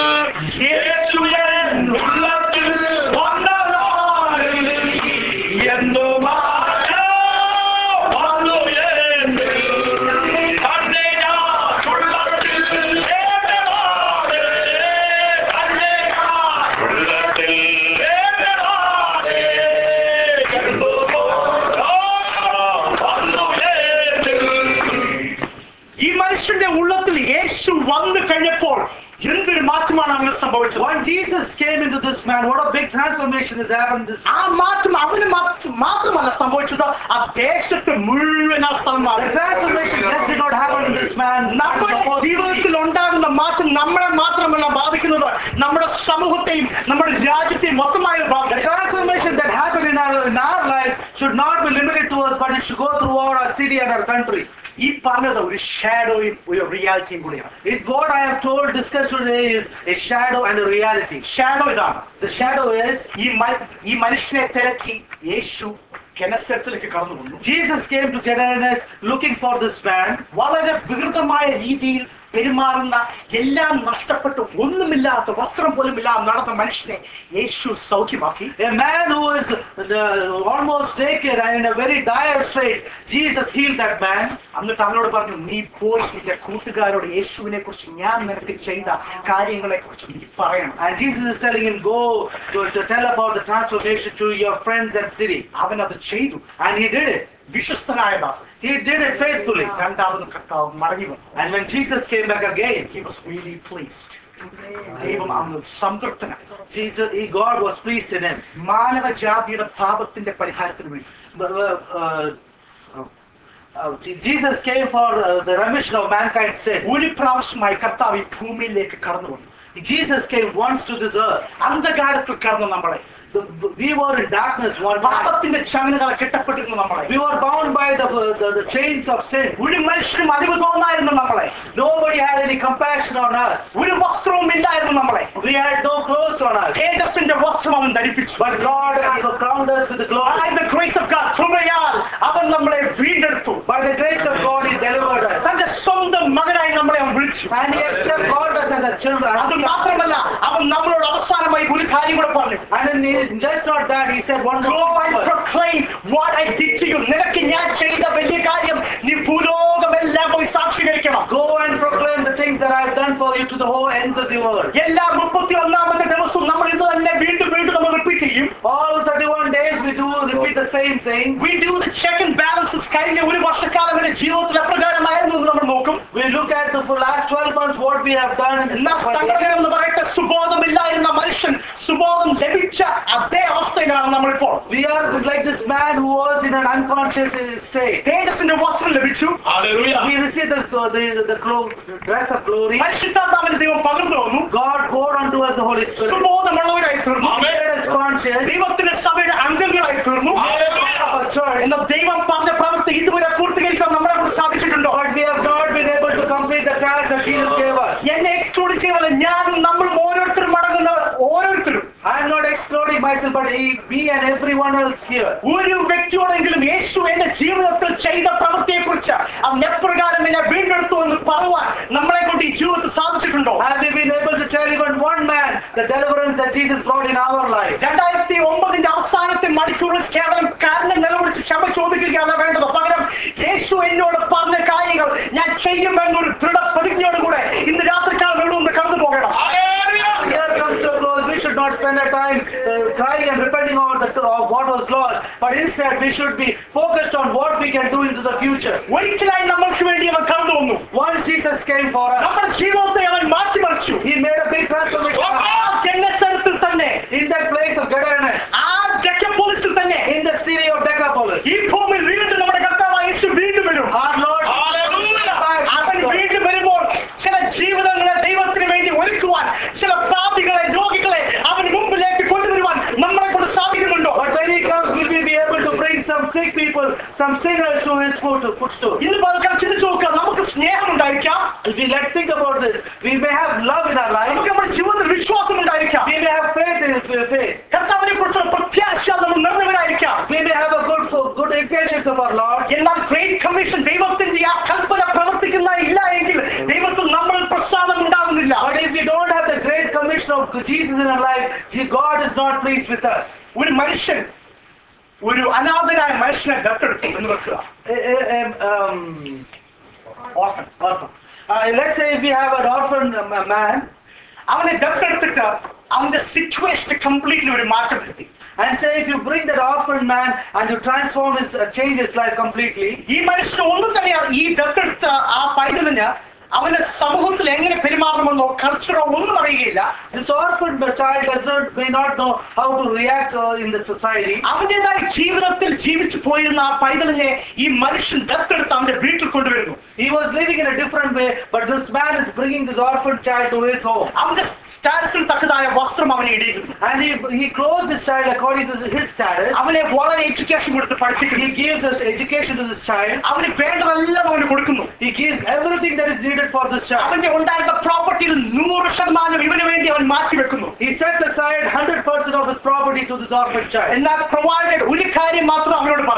യേശുവേ ഉള്ളത്തിൽ വന്ന നാളിൽ, എന്നു മാറ്റം വന്നു എന്നിൽ. തന്നെ ഞാൻ ഉള്ളത്തിൽ ഏറ്റതാതെ, തന്നെ ഞാൻ ഉള്ളത്തിൽ ഏറ്റതാതെ, എന്നു മാറ്റം വന്നു എന്നിൽ. ഈ മനുഷ്യന്റെ ഉള്ളത്തിൽ യേശു വന്നു കഴിഞ്ഞപ്പോൾ എന്തൊരു മാറ്റമാണ് അങ്ങനെ സംഭവിച്ചത് When Jesus came into this man, what a big transformation has happened in this ആ മാറ്റം അവന് മാത്ര- മാത്രമല്ല സംഭവിച്ചത് ആ ദേശത്ത് മുഴുവൻ ആ സ്ഥലം മാറി The transformation just did not happen in this man. നമ്മുടെ ജീവിതത്തിൽ ഉണ്ടാകുന്ന മാറ്റം നമ്മളെ മാത്രമല്ല ബാധിക്കുന്നത് നമ്മുടെ സമൂഹത്തെയും നമ്മുടെ രാജ്യത്തെയും മൊത്തമായി The ബാധിക്കും transformation that happened in our, in our lives should not be limited to us, but it should go throughout our city and our country. ഈ പറഞ്ഞത് ഒരു ഷാഡോയും ഒരു റിയാലിറ്റിയും കൂടിയാണ് It, what I have told, discussed today is a shadow and a reality. Shadow ഇതാണ് The shadow is ഈ മ- ഈ മനുഷ്യനെ തിരക്കി യേശു കെനസരത്തിലേക്ക് കടന്നു വന്നു Jesus came to Gennesaret looking for this man. വളരെ വികൃതമായ രീതിയിൽ പെരുമാറുന്ന എല്ലാം നഷ്ടപ്പെട്ട് ഒന്നുമില്ലാത്ത വസ്ത്രം പോലും ഇല്ലാതെ നടന്ന മനുഷ്യനെ യേശു സൗഖ്യമാക്കി A man who is uh, almost naked and in a very dire straits, Jesus healed that man. എന്നിട്ട് അവനോട് പറഞ്ഞു നീ പോയി നിന്റെ കൂട്ടുകാരോട് യേശുവിനെ കുറിച്ച് ഞാൻ നിനക്ക് ചെയ്ത കാര്യങ്ങളെ കുറിച്ച് നീ പറയണം And Jesus is telling him, go to, to tell about the transformation to your friends and city. അവൻ അത് ചെയ്തു And he did it. വിശ്വസ്തനായ ദാസൻ He did it faithfully. രണ്ടാമത് കർത്താവ് മടങ്ങി വന്നു And when Jesus came back again, he was really pleased ദൈവം അവന് സംതൃപ്തനായി Jesus, he, God was pleased in him. മാനവജാതിയുടെ പാപത്തിന്റെ പരിഹാരത്തിന് വേണ്ടി But, uh, uh, uh, Jesus came for uh, the remission of mankind's sin. ഒരു പ്രാവശ്യമായി കർത്താവ് ഈ ഭൂമിയിലേക്ക് കടന്നു വന്നു Jesus came once to this earth. അന്ധകാരത്തിൽ കടന്നു നമ്മളെ The, we were in darkness one time. പാപത്തിന്റെ ചങ്ങലകളെ കെട്ടപ്പെട്ടിരുന്നു നമ്മളെ We were bound by the, the, the chains of sin. ഒരു മനുഷ്യനും അലിവ് തോന്നായിരുന്നു നമ്മളെ Nobody had any compassion on us. ഒരു വസ്ത്രവും ഇല്ലായിരുന്നു നമ്മളെ We had no clothes on us. തേജസ്സിന്റെ വസ്ത്രം അവൻ ധരിപ്പിച്ചു But God you know, crowned us with the glory. By the grace of God, കൃപയാൽ അവൻ നമ്മളെ വീണ്ടെടുത്തു By the grace of God, He delivered us. തന്റെ സ്വന്തം മകനായി നമ്മളെ അവൻ വിളിച്ചു And He accepted called us as a children. അത് മാത്രമല്ല അവൻ നമ്മളോട് അവസാനമായി ഒരു കാര്യം കൂടെ പറഞ്ഞു And then he, just not that, He said one Go more and thing. proclaim what I did to you. നിനക്ക് ഞാൻ ചെയ്ത വലിയ കാര്യം നീ ഭൂലോകമെല്ലാം പോയി സാക്ഷീകരിക്കണം Go and proclaim the things that I have done for you to the whole ends of the world. എല്ലാ മുപ്പത്തി ഒന്നാമത്തെ ദിവസവും നമ്മൾ ഇത് തന്നെ വീണ്ടും വീണ്ടും നമ്മൾ റിപ്പീറ്റ് ചെയ്യും All 31 days we do repeat the same thing. We do the check and balances കഴിഞ്ഞ ഒരു വർഷക്കാലം എന്റെ ജീവിതത്തിൽ എപ്രകാരമായിരുന്നു എന്ന് നമ്മൾ നോക്കും We look at the for last 12 months what we have done in എന്നാൽ this one year. സങ്കടകരം എന്ന് പറയട്ടെ സുബോധമില്ലായിരുന്ന മനുഷ്യൻ സുബോധം ലഭിച്ച അതേ അവസ്ഥയിലാണ് നമ്മളിപ്പോൾ We are just like this man who was in an unconscious uh, state. തേജസ്സിന്റെ വസ്ത്രം ലഭിച്ചു We received the, the, the, clo- the dress of glory. പരിശുദ്ധാത്മാവിന് ദൈവം പകർന്നു വന്നു God poured unto us the Holy Spirit. സുബോധമുള്ളവരായി തീർന്നു Made us conscious ദൈവത്തിന്റെ സഭയുടെ അംഗങ്ങളായി തീർന്നു of a church. എന്നാൽ ദൈവം പറഞ്ഞ പ്രവൃത്തി ഇതുവരെ പൂർത്തീകരിക്കാൻ നമ്മളെ കൊണ്ട് സാധിച്ചിട്ടുണ്ടോ But we have not been able to complete the task that Jesus gave us. എന്നെ എക്സ്ക്ലൂഡ് ചെയ്യല്ല ഞാനും നമ്മളും ഓരോരുത്തരും അടങ്ങുന്നവർ ഓരോരുത്തരും I am not excluding myself, but he, me and everyone else here. ഒരു വ്യക്തിയോടെങ്കിലും യേശു എന്റെ ജീവിതത്തിൽ ചെയ്ത പ്രവൃത്തിയെ കുറിച്ച് അവൻ എപ്രകാരം എന്നെ വീണ്ടെടുത്തു എന്ന് പറയുവാൻ നമ്മളെ കൊണ്ട് ഈ ജീവിതത്തിൽ സാധിച്ചിട്ടുണ്ടോ Have we been able to tell even one man the deliverance that Jesus brought in our life? രണ്ടായിരത്തി ഒമ്പതിന്റെ അവസാനത്തെ മണിക്കൂറിൽ കേവലം കാരണം നിലവിളിച്ച് ക്ഷമ ചോദിക്കുകയല്ല വേണ്ടത് പകരം യേശു എന്നോട് പറഞ്ഞ കാര്യങ്ങൾ ഞാൻ ചെയ്യുമെന്നൊരു ദൃഢപ്രതിജ്ഞയോടുകൂടെ ഇന്ന് രാത്രിക്കാലം ഇവിടെ നിന്ന് കടന്നു പോകണം Here comes to a close. We should not spend our time uh, crying and repenting over the, of what was lost, but instead we should be focused on what we can do into the future. ഒരിക്കലായി നമ്മൾക്ക് വേണ്ടി അവൻ കടന്നു വന്നു Once Jesus came for us, നമ്മുടെ ജീവിതത്തെ അവൻ മാറ്റിമറിച്ചു He made a big transformation. ആ ജനസ്ഥലത്തിൽ തന്നെ In that place of Gadarenes, ആ ഡെക്കപ്പോളിസിൽ തന്നെ in the city of Decapolis, ഈ ഭൂമിയിൽ വീണ്ടും നമ്മുടെ കർത്താവായ യേശു വീണ്ടും വരും our Lord അവൻ വീണ്ടും വരുമ്പോൾ ചില ജീവിതങ്ങളെ ദൈവത്തിന് വേണ്ടി ഒരുക്കുവാൻ ചില പാപികളെ രോഗികളെ അവൻ മുമ്പിലേക്ക് കൊണ്ടുവരുവാൻ നമ്മളെ കൊണ്ട് സാധിക്കുന്നുണ്ടോ But when he comes, will we be able to bring some sick people, some sinners to his foot, footstool? ഇന്ന് പലർക്കും ചിന്തിച്ചു നോക്കുക നമുക്ക് സ്നേഹം ഉണ്ടായിരിക്കാം If we let's think about this, we may have love in our life, നമുക്ക് നമ്മുടെ ജീവിതത്തിൽ വിശ്വാസം ഉണ്ടായിരിക്കാം we may have faith in his faith, കർത്താവിനെ കുറിച്ചുള്ള പ്രത്യാശ നമ്മൾ നിറഞ്ഞവരായിരിക്കാം we may have a good good intentions of our Lord. എന്നാൽ ഗ്രേറ്റ് കമ്മീഷൻ ദൈവത്തിന്റെ ആ കൽപ്പന പ്രവർത്തിക്കുന്ന ഇല്ല എങ്കിൽ ദൈവത്തിൽ നമ്മൾ പ്രസാദം ഉണ്ടാകുന്നില്ല But if we don't have the great commission of Jesus in our life, see, God is not pleased with us. ഒരു മനുഷ്യൻ ഒരു അനാഥനായ മനുഷ്യനെ ദത്തെടുത്തു എന്ന് വെക്കുക Eh, eh, um, um, orphan orphan. Uh, let's say if we have an orphan um, a man, അവനെ ദത്തെടുത്തിട്ട് അവന്റെ situation completely ഒരു മാറ്റം വരുത്തി and say if you bring that orphan man and you transform his, uh, change his life completely, ഈ മനുഷ്യന് ഒന്നും തന്നെ അറി- ഈ ദത്തെടുത്ത ആ പൈതലിന് അവന്റെ സമൂഹത്തിൽ എങ്ങനെ പെരുമാറണമെന്നോ കൾച്ചറോ ഒന്നും അറിയുകയില്ല this orphan child does not may not know how to react uh, in the society. അവന്റേതായ ജീവിതത്തിൽ ജീവിച്ചു പോയിരുന്ന ആ പൈതലിനെ ഈ മനുഷ്യൻ ദത്തെടുത്ത് അവന്റെ വീട്ടിൽ കൊണ്ടുവരുന്നു He was living in a different way, but this man is bringing this orphan child to his home. അവന്റെ സ്റ്റാറ്റസിൽ തക്കതായ വസ്ത്രം അവനെ ഇടിയിക്കുന്നു And he, he clothes his child according to his status. അവനെ വളരെ എഡ്യൂക്കേഷൻ കൊടുത്ത് പഠിപ്പിക്കുന്നു He gives us education to this child. അവന് വേണ്ടതെല്ലാം അവന് കൊടുക്കുന്നു He gives everything that is needed for this child. അവന്റെ ഉണ്ടായിരുന്ന പ്രോപ്പർട്ടിയിൽ നൂറ് ശതമാനം ഇവന് വേണ്ടി അവൻ മാറ്റിവെക്കുന്നു He sets aside 100% of his property to this orphan child. എന്നാൽ പ്രൊവൈഡഡ് ഒരു കാര്യം മാത്രം അവനോട്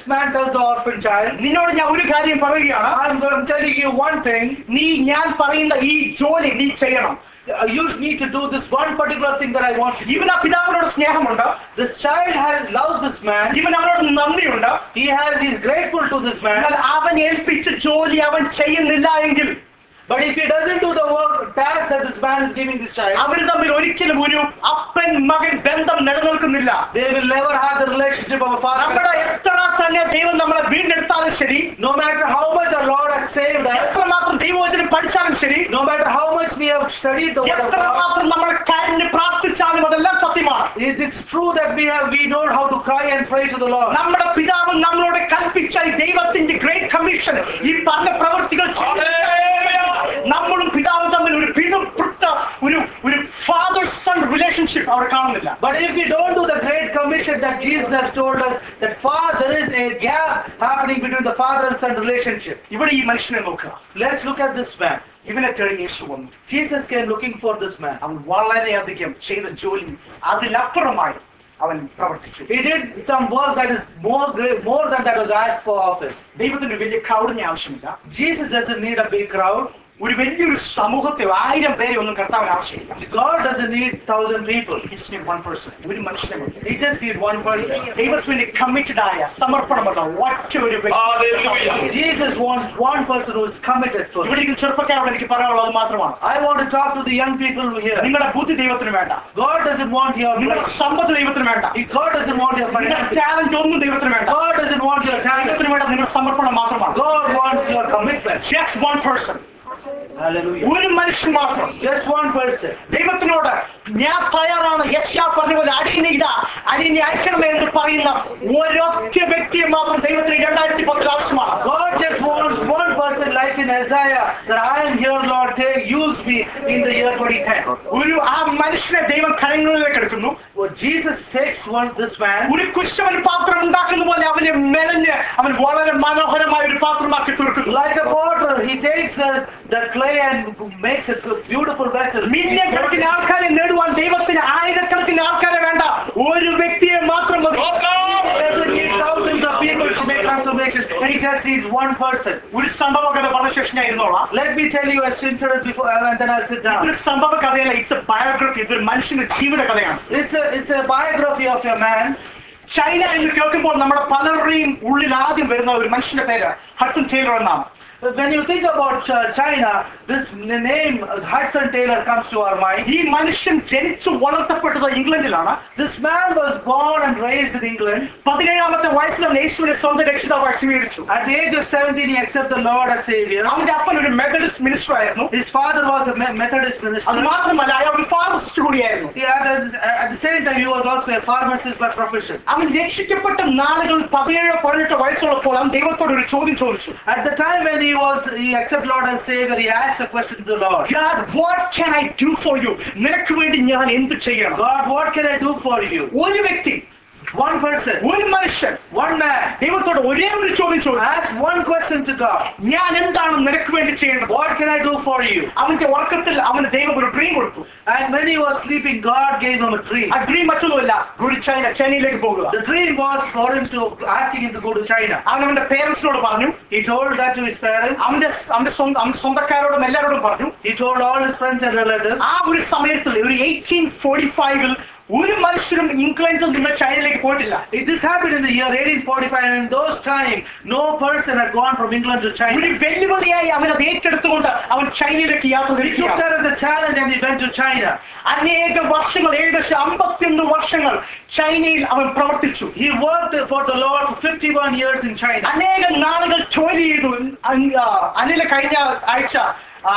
man tells the orphan child, നിന്നോട് ഞാൻ ഒരു കാര്യം പറയുകയാണ് I'm going to tell you one thing. നീ ഞാൻ പറയുന്ന ഈ ജോലി നീ ചെയ്യണം Uh, You need to do this one particular thing that I want you to do. ഇവൻ ആ പിതാവിനോട് സ്നേഹമുണ്ട് This child has loves this man. ഇവൻ അവനോട് നന്ദിയുണ്ട് He has he's grateful to this എന്നാൽ man. അവൻ ഏൽപ്പിച്ച ജോലി അവൻ ചെയ്യുന്നില്ല എങ്കിൽ But if he doesn't do the work task that this man is giving this child, അവർ തമ്മിൽ ഒരിക്കലും ഒരു അപ്പൻ മകൻ ബന്ധം നിലനിൽക്കുന്നില്ല they will never have the relationship of a father. നമ്മുടെ എത്ര തന്നെ ദൈവം നമ്മളെ വീണ്ടെടുത്താലും ശരി No matter how much the Lord has saved us, എത്രമാത്രം ദൈവവചനം പഠിച്ചാലും ശരി no matter how much we have studied the word of God, എത്രമാത്രം നമ്മൾ കരഞ്ഞ് പ്രാർത്ഥിച്ചാലും അതെല്ലാം സത്യമാണ് it is true that we have we know how to cry and pray to the Lord. നമ്മുടെ പിതാവ് നമ്മളോട് കൽപ്പിച്ച ഈ ദൈവത്തിന്റെ ഗ്രേറ്റ് കമ്മീഷൻ ഈ പറഞ്ഞ പ്രവൃത്തികൾ ചെയ്തില്ല. നമ്മളും പിതാവും തമ്മിൽ ഒരു പിടുപ്പെട്ട ഒരു ഒരു ഫാദർ സൺ റിലേഷൻഷിപ്പ് അവിടെ കാണുന്നില്ല But if we don't do the great commission that Jesus has told us, that far there is a gap happening between the father and son relationship. ഇവിടെ ഈ മനുഷ്യനെ നോക്കുക Let's look at this man. ഇവനെ തേടി യേശു വന്നു Jesus came looking for this man. അവൻ വളരെയധികം ചെയ്ത ജോലി അതിലപ്പുറമായി അവൻ പ്രവർത്തിച്ചു He did some work that is more great, more than that was asked for of him. ദൈവത്തിന് വലിയ ക്രൗഡിനെ ആവശ്യമില്ല Jesus doesn't need a big crowd. ഒരു വലിയൊരു സമൂഹത്തെ ആയിരം പേരെ ഒന്നും കർത്താവിന് ആവശ്യമില്ല God doesn't need thousand people. He just need one person ഒരു മനുഷ്യനെ മതി He just needs one person. ദൈവത്തിന് കമ്മിറ്റഡ് ആയ സമർപ്പണമുള്ള ഒറ്റ ഒരു വ്യക്തി Jesus wants one person who is committed to ഇവിടെ him. ഇരിക്കുന്ന ചെറുപ്പക്കാരോട് എനിക്ക് പറയാനുള്ളത് മാത്രമാണ് I want to talk to the young people here. നിങ്ങളുടെ ബുദ്ധി ദൈവത്തിന് വേണ്ട God doesn't want your നിങ്ങളുടെ brain. സമ്പത്ത് ദൈവത്തിന് വേണ്ട God doesn't want your നിങ്ങളുടെ finances. ടാലന്റ് ഒന്നും ദൈവത്തിന് വേണ്ട God doesn't want your talent. ദൈവത്തിന് വേണ്ട നിങ്ങളുടെ സമർപ്പണം മാത്രമാണ് God wants your commitment. Just one person Hallelujah. ഒരു മനുഷ്യൻ മാത്രം Just one person. ദൈവത്തിനോട് ഞാൻ തയ്യാറാണ് യശ്യാ പറഞ്ഞ പോലെ അടിയനെ ഇതാ അടിയനെ അയക്കണമേ എന്ന് പറയുന്ന ഒരൊറ്റ വ്യക്തിയെ മാത്രം ദൈവത്തിന് രണ്ടായിരത്തി പത്തിൽ ആവശ്യമാണ് God just wants one person like in Isaiah that I am here, Lord, take, use me in the year 2010. ഒരു ആ മനുഷ്യനെ ദൈവം കരങ്ങളിലേക്ക് എടുക്കുന്നു Well, Jesus takes one this man ഒരു കുശവൻ പാത്രം ഉണ്ടാക്കുന്ന പോലെ അവനെ മെലഞ്ഞ് അവൻ വളരെ മനോഹരമായ ഒരു പാത്രമാക്കി തീർക്കുന്നു like a potter. He takes the, the clay and makes a beautiful vessel. Million കണക്കിന് ആൾക്കാരെ നേടുവാൻ ദൈവത്തിന് ആയിരക്കണക്കിന് ആൾക്കാരെ വേണ്ട ഒരു വ്യക്തിയെ മാത്രം മതി He doesn't need thousands of people to make transformations. He just needs one person. ഒരു സംഭവ കഥ പറഞ്ഞ ശേഷം ഞാൻ ഇരുന്നോളാം Let me tell you a incident before, and then I'll sit down. ഇതൊരു സംഭവ കഥയല്ല ഇറ്റ്സ് എ ബയോഗ്രഫി ഇതൊരു മനുഷ്യന്റെ ജീവിത കഥയാണ് It's a, it's a biography of a man. China എന്ന് കേൾക്കുമ്പോൾ നമ്മുടെ പലരുടെയും ഉള്ളിൽ ആദ്യം വരുന്ന ഒരു മനുഷ്യന്റെ പേര് ഹഡ്സൺ ടൈലർ എന്നാണ് When you think about uh, China, this n- name uh, Hudson Taylor comes to our mind. ഈ മനുഷ്യൻ ജനിച്ചു വളർത്തപ്പെട്ടത് ഇംഗ്ലണ്ടിലാണ് This man was born and raised in England. പതിനേഴാമത്തെ വയസ്സിൽ അവൻ യേശുവിനെ സ്വന്തം രക്ഷിതാവായി സ്വീകരിച്ചു At the age of 17, he accepted the Lord as Savior. അവന്റെ അപ്പൻ ഒരു മെത്തഡിസ്റ്റ് മിനിസ്റ്റർ ആയിരുന്നു His father was a Me- Methodist അത് minister. മാത്രമല്ല അയാൾ ഒരു ഫാർമസിസ്റ്റ് കൂടിയായിരുന്നു He had, a- at the same time, he was also a pharmacist by profession. അവൻ രക്ഷിക്കപ്പെട്ട നാളുകൾ പതിനേഴോ പതിനെട്ടോ വയസ്സുള്ളപ്പോൾ അവൻ ദൈവത്തോട് ഒരു ചോദ്യം ചോദിച്ചു At the time when he was, he accepted Lord as Savior, he asked a question to the Lord. God, what can I do for you? നിനക്ക് വേണ്ടി ഞാൻ എന്ത് ചെയ്യണം God, what can I do for you? ഒരു വ്യക്തി One person, ഒരു മനുഷ്യൻ one man, ദൈവത്തോട് ഒരേ ഒരു ചോദ്യം ചോദിച്ചു ask one question to God. ഞാൻ എന്താണ് നിനക്ക് വേണ്ടി ചെയ്യേണ്ടത് What can I do for you? അവന്റെ ഉറക്കത്തിൽ അവന് ദൈവം ഒരു ഡ്രീം കൊടുത്തു And when he was sleeping, God gave him a dream. ആ ഡ്രീം മറ്റൊന്നുമല്ല ഗുരു ചൈന ചൈനയിലേക്ക് പോകുക The dream was for him to asking him to go to China. അവൻ അവന്റെ പേരൻസിനോട് പറഞ്ഞു He told that to his parents. അവന്റെ അവന്റെ സ്വന്തം അവന്റെ സ്വന്തക്കാരോടും എല്ലാവരോടും പറഞ്ഞു He told all his friends and relatives. ആ ഒരു സമയത്തിൽ ഒരു എയ്റ്റീൻ ഫോർട്ടി ഫൈവിൽ ഒരു മനുഷ്യരും ഇംഗ്ലണ്ടിൽ നിന്ന് ചൈനയിലേക്ക് പോയിട്ടില്ല It, this happened in the year 1845, and in those time, no person had gone from England to ഒരു China. വെല്ലുവിളിയായി അവൻ അത് ഏറ്റെടുത്തുകൊണ്ട് അവൻ ചൈനയിലേക്ക് യാത്ര He took തിരിക്കുകയാണ് that as a challenge and he went to China. അനേക വർഷങ്ങൾ ഏകദേശം അമ്പത്തിയൊന്ന് വർഷങ്ങൾ ചൈനയിൽ അവൻ പ്രവർത്തിച്ചു He worked for the Lord for 51 years in China. അനേക നാളുകൾ ജോലി ചെയ്തു അൻ- ആ, അനില കഴിഞ്ഞ ആഴ്ച ആ,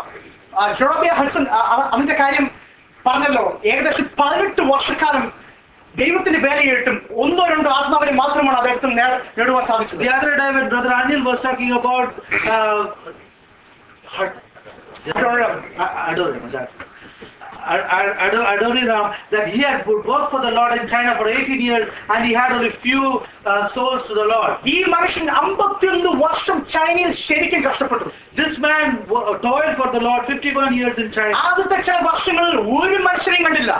ആ, ജോബിയ ഹഡ്സൺ ആ, അവ- അവന്റെ കാര്യം പറഞ്ഞല്ലോ ഏകദേശം പതിനെട്ട് വർഷക്കാലം ദൈവത്തിന്റെ വേലയിട്ടും ഒന്നോ രണ്ടോ ആത്മാവിനെ മാത്രമാണ് അദ്ദേഹത്തിന് നേ- നേടുവാൻ സാധിച്ചത് The other day when Brother Anil was talking about uh, her- Adoram, Adoram, that's Ado- Adoniram, that he has worked for the Lord in China for 18 years and he had only few uh, souls to the Lord. ഈ മനുഷ്യൻ അമ്പത്തിയൊന്ന് വർഷം ചൈനയിൽ ശരിക്കും കഷ്ടപ്പെട്ടു This man wo- toiled for the Lord 51 years in China. ആദ്യത്തെ ചില വർഷങ്ങളിൽ ഒരു മനുഷ്യനെയും കണ്ടില്ല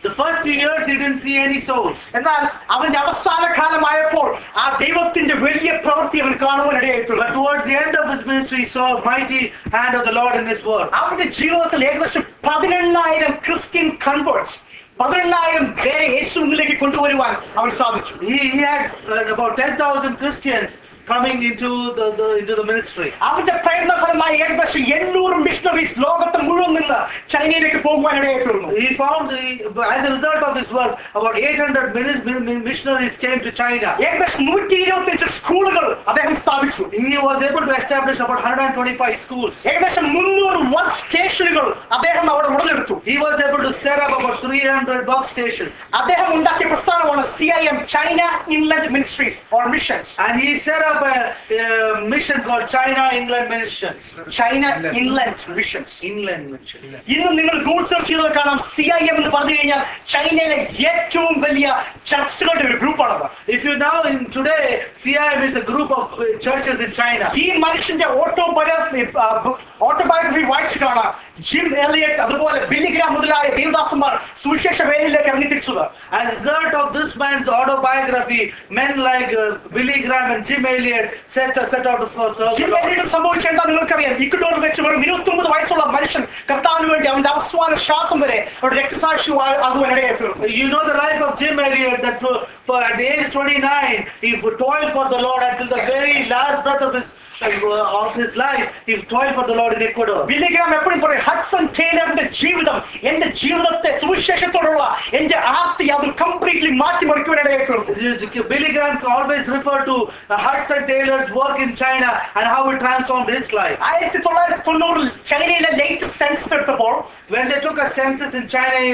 The first few years he didn't see any souls. എന്നാൽ അവന്റെ അവസാന കാലമായപ്പോൾ ആ ദൈവത്തിന്റെ വലിയ പ്രവൃത്തി അവൻ കാണുവാൻ ഇടയായി തീർന്നു. But towards the end of his ministry, he saw a mighty hand of the Lord in his work. അവന്റെ ജീവിതത്തിൽ ഏകദേശം പതിനെണ്ണായിരം ക്രിസ്ത്യൻ കൺവേർട്സ് പതിനെണ്ണായിരം പേരെ യേശുവിലേക്ക് കൊണ്ടുവരുവാൻ അവൻ സാധിച്ചു He, he had uh, about 10,000 Christians coming into the, the into the ministry. അവന്റെ പ്രയത്നഫലമായി ഏകദേശം എണ്ണൂറ് മിഷണറീസ് ലോകത്ത് മുഴുവൻ നിന്ന് ചൈനയിലേക്ക് പോകുവാൻ ഇടയായി തീർന്നു He found, the, as a result of this work, about 800 minis- mi- mi- missionaries came to China. ഏകദേശം നൂറ്റി ഇരുപത്തിയഞ്ച് സ്കൂളുകൾ അദ്ദേഹം സ്ഥാപിച്ചു He was able to establish about 125 schools. ഏകദേശം മുന്നൂറ് വർക്ക് സ്റ്റേഷനുകൾ അദ്ദേഹം അവിടെ ഉടലെടുത്തു He was able to set up about 300 work stations. അദ്ദേഹം ഉണ്ടാക്കിയ പ്രസ്ഥാനമാണ് C I M China inland ministries or missions And he set up a, a mission called China England Mission. China inland missions Inland Mission. ഇന്ന് നിങ്ങൾ Google search ചെയ്തത് കാണാം C I M എന്ന് പറഞ്ഞു കഴിഞ്ഞാൽ ചൈനയിലെ ഏറ്റവും വലിയ ചർച്ചുകളുടെ ഒരു ഗ്രൂപ്പാണത് If you now, in today, CIM is a group of uh, churches in China. ഈ മനുഷ്യന്റെ ഓട്ടോബയോഗ്രഫി ഓട്ടോബയോഗ്രഫി വായിച്ചിട്ടാണ് ജിം എലിയറ്റ് അതുപോലെ ബില്ലിഗ്രാം മുതലായ ദേവദാസന്മാർ സുവിശേഷ വേലയിലേക്ക് ഇറങ്ങിത്തിരിച്ചത് As a result of this man's autobiography, men like uh, Billy Graham and Jim Elliot set, set out to serve the Jim Lord. Elliot സംഭവിച്ച എന്താ നിങ്ങൾക്കറിയാം ഇക്വഡോറിൽ വെച്ച് വെറും ഇരുപത്തി വയസ്സുള്ള മനുഷ്യൻ കർത്താവിന് വേണ്ടി അവന്റെ അവസാന ശ്വാസം വരെ ഒരു രക്തസാക്ഷി ആകുവാൻ ഇടയായി തീർന്നു You know the life of Jim Elliot that for, for at the age of 29, he toiled for the Lord until the very last breath of his uh, of his life. He toiled for the Lord in Ecuador. Billy Graham എപ്പോഴും പറയും Hudson ടൈലറിന്റെ ജീവിതം എന്റെ ജീവിതത്തെ സുവിശേഷത്തോടുള്ള എന്റെ ആർത്തി അത് completely മാറ്റിമറിക്കുവാൻ ഇടയായി തീർന്നു Billy Graham always referred to uh, Hudson Taylor's work in China and how it transformed his life. ആയിരത്തി തൊള്ളായിരത്തി തൊണ്ണൂറിൽ ചൈനയിലെ ലേറ്റസ്റ്റ് സെൻസസ് എടുത്തപ്പോൾ When they took a census in China in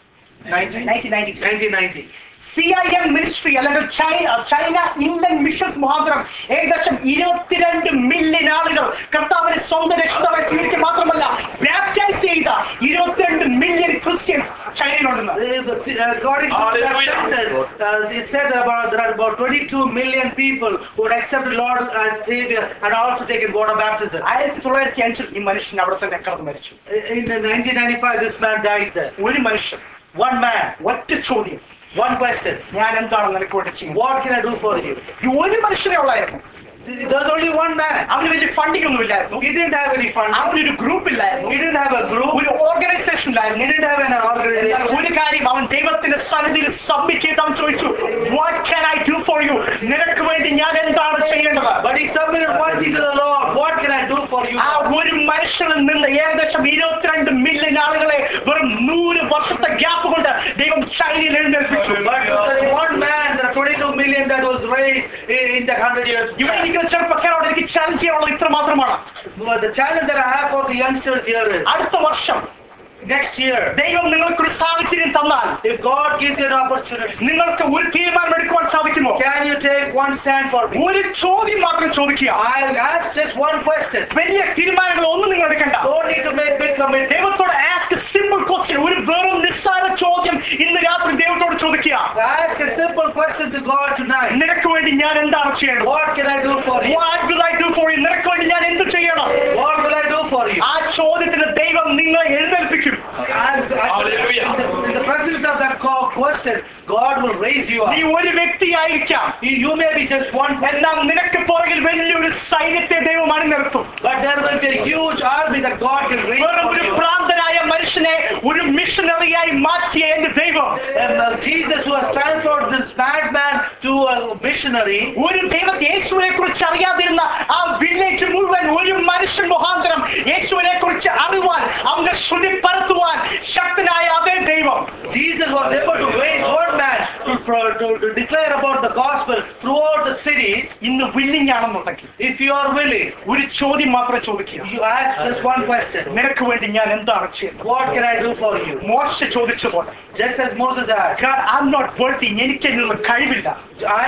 1990, C I M ministry അല്ലെങ്കിൽ China China Indian missions മുഖാന്തരം ഏകദേശം ഇരുപത്തിരണ്ട് million ആളുകൾ കർത്താവിനെ സ്വന്തം രക്ഷിതാവായി സ്വീകരിക്കുക മാത്രമല്ല ബാപ്റ്റൈസ് ചെയ്ത ഇരുപത്തിരണ്ട് മില്യൺ ക്രിസ്ത്യൻസ് ചൈനയിലുണ്ടെന്ന് Uh, according to that Hallelujah. census, uh, it said that about there are about 22 million people who would accept the Lord as Savior and also taken water baptism. ആയിരത്തി തൊള്ളായിരത്തി അഞ്ചിൽ ഈ മനുഷ്യൻ അവിടെ തന്നെ കിടന്ന് മരിച്ചു In 1995, this man died there. ഒരു മനുഷ്യൻ One man, ഒറ്റ ചോദ്യം one question. ഞാൻ എന്താണ് നിനക്ക് വേണ്ടി ചെയ്യുന്നത് What can I do for you? ഈ ഒരു മനുഷ്യനെ ഉള്ളായിരുന്നു There's only one man. അവന് വലിയ ഫണ്ടിംഗ് ഒന്നും ഇല്ലായിരുന്നു He didn't have any fund. അവനൊരു ഗ്രൂപ്പ് ഇല്ലായിരുന്നു He didn't have a group. ഒരു ഓർഗനൈസേഷൻ He ഇല്ലായിരുന്നു didn't have an എന്നാൽ organization. ഒരു കാര്യം അവൻ ദൈവത്തിന്റെ സന്നിധിയിൽ സബ്മിറ്റ് ചെയ്ത് അവൻ ചോദിച്ചു what can I do for you നിനക്ക് വേണ്ടി ഞാൻ എന്താണ് ചെയ്യേണ്ടത് But he submitted one thing to the Lord. What can I do for you? ആ ഒരു മനുഷ്യനിൽ നിന്ന് ഏകദേശം ഇരുപത്തിരണ്ട് മില്യൺ ആളുകളെ വെറും നൂറ് വർഷത്തെ ഗ്യാപ്പ് കൊണ്ട് ദൈവം ചൈനയിൽ എഴുന്നേൽപ്പിച്ചു But there's one man, there are 22 million that was raised in, in the 100 years. ഇവിടെ ഇരിക്കുന്ന ചെറുപ്പക്കാരോട് എനിക്ക് ചലഞ്ച് ചെയ്യാനുള്ളത് ഇത്ര മാത്രമാണ് But the challenge that I have for the youngsters here is അടുത്ത വർഷം next year, ദൈവം നിങ്ങൾക്കൊരു സാഹചര്യം തന്നാൽ if God gives you an opportunity, നിങ്ങൾക്ക് ഒരു തീരുമാനം എടുക്കുവാൻ സാധിക്കുമോ can you take one stand for me? ഒരു ചോദ്യം മാത്രം ചോദിക്കുക I'll ask just one question. വലിയ തീരുമാനങ്ങൾ ഒന്നും നിങ്ങൾ എടുക്കണ്ട Don't need to make big commitments. ദൈവത്തോട് ആസ്ക് സിമ്പിൾ ക്വസ്റ്റ്യൻ ഒരു വെറും നിസ്സാര ചോദ്യം ഇന്ന് രാത്രി ദൈവത്തോട് ചോദിക്കുക Ask a simple question to God tonight. നിനക്ക് വേണ്ടി ഞാൻ എന്താണ് ചെയ്യേണ്ടത് What can I do for you? What will I do for you? നിനക്ക് വേണ്ടി ഞാൻ എന്ത് ചെയ്യണം What will I do for you? ആ ചോദ്യത്തിന് ദൈവം നിങ്ങളെ എഴുന്നേൽപ്പിക്കും And Hallelujah. in, the, in the presence of that call question, God will raise you നീ up. ഒരു വ്യക്തിയായിരിക്കാം You, you may be just one, എന്നാൽ നിനക്ക് പുറകിൽ വലിയൊരു സൈന്യത്തെ ദൈവം അണിനിർത്തും but there will be a huge army that God can raise വെറും for ഒരു you. ഭ്രാന്തനായ മനുഷ്യനെ ഒരു മിഷനറിയായി മാറ്റിയ എന്റെ ദൈവം And uh, Jesus, who has transformed this madman to a missionary, ഒരു ദൈവം യേശുവിനെ കുറിച്ച് അറിയാതിരുന്ന ആ വില്ലേജ് മുഴുവൻ ഒരു മനുഷ്യൻ മുഖാന്തരം യേശുവിനെ കുറിച്ച് അറിവാൻ അവന്റെ ശ്രുതി പരത്തുവാൻ ശക്തനായ അതേ ദൈവം Jesus was able to raise one man to, pro- to, to declare about the gospel throughout the cities. ഇന്ന് വില്ലിങ് ആണെന്നുണ്ടെങ്കിൽ If you are willing, ഒരു ചോദ്യം മാത്രം ചോദിക്കുക you ask just one question. നിനക്ക് വേണ്ടി ഞാൻ എന്താണ് ചെയ്യുന്നത് What can I do for you? മോശ ചോദിച്ച പോലെ Just as Moses asked, God, I'm not worthy എനിക്ക് അതിനുള്ള കഴിവില്ല I am not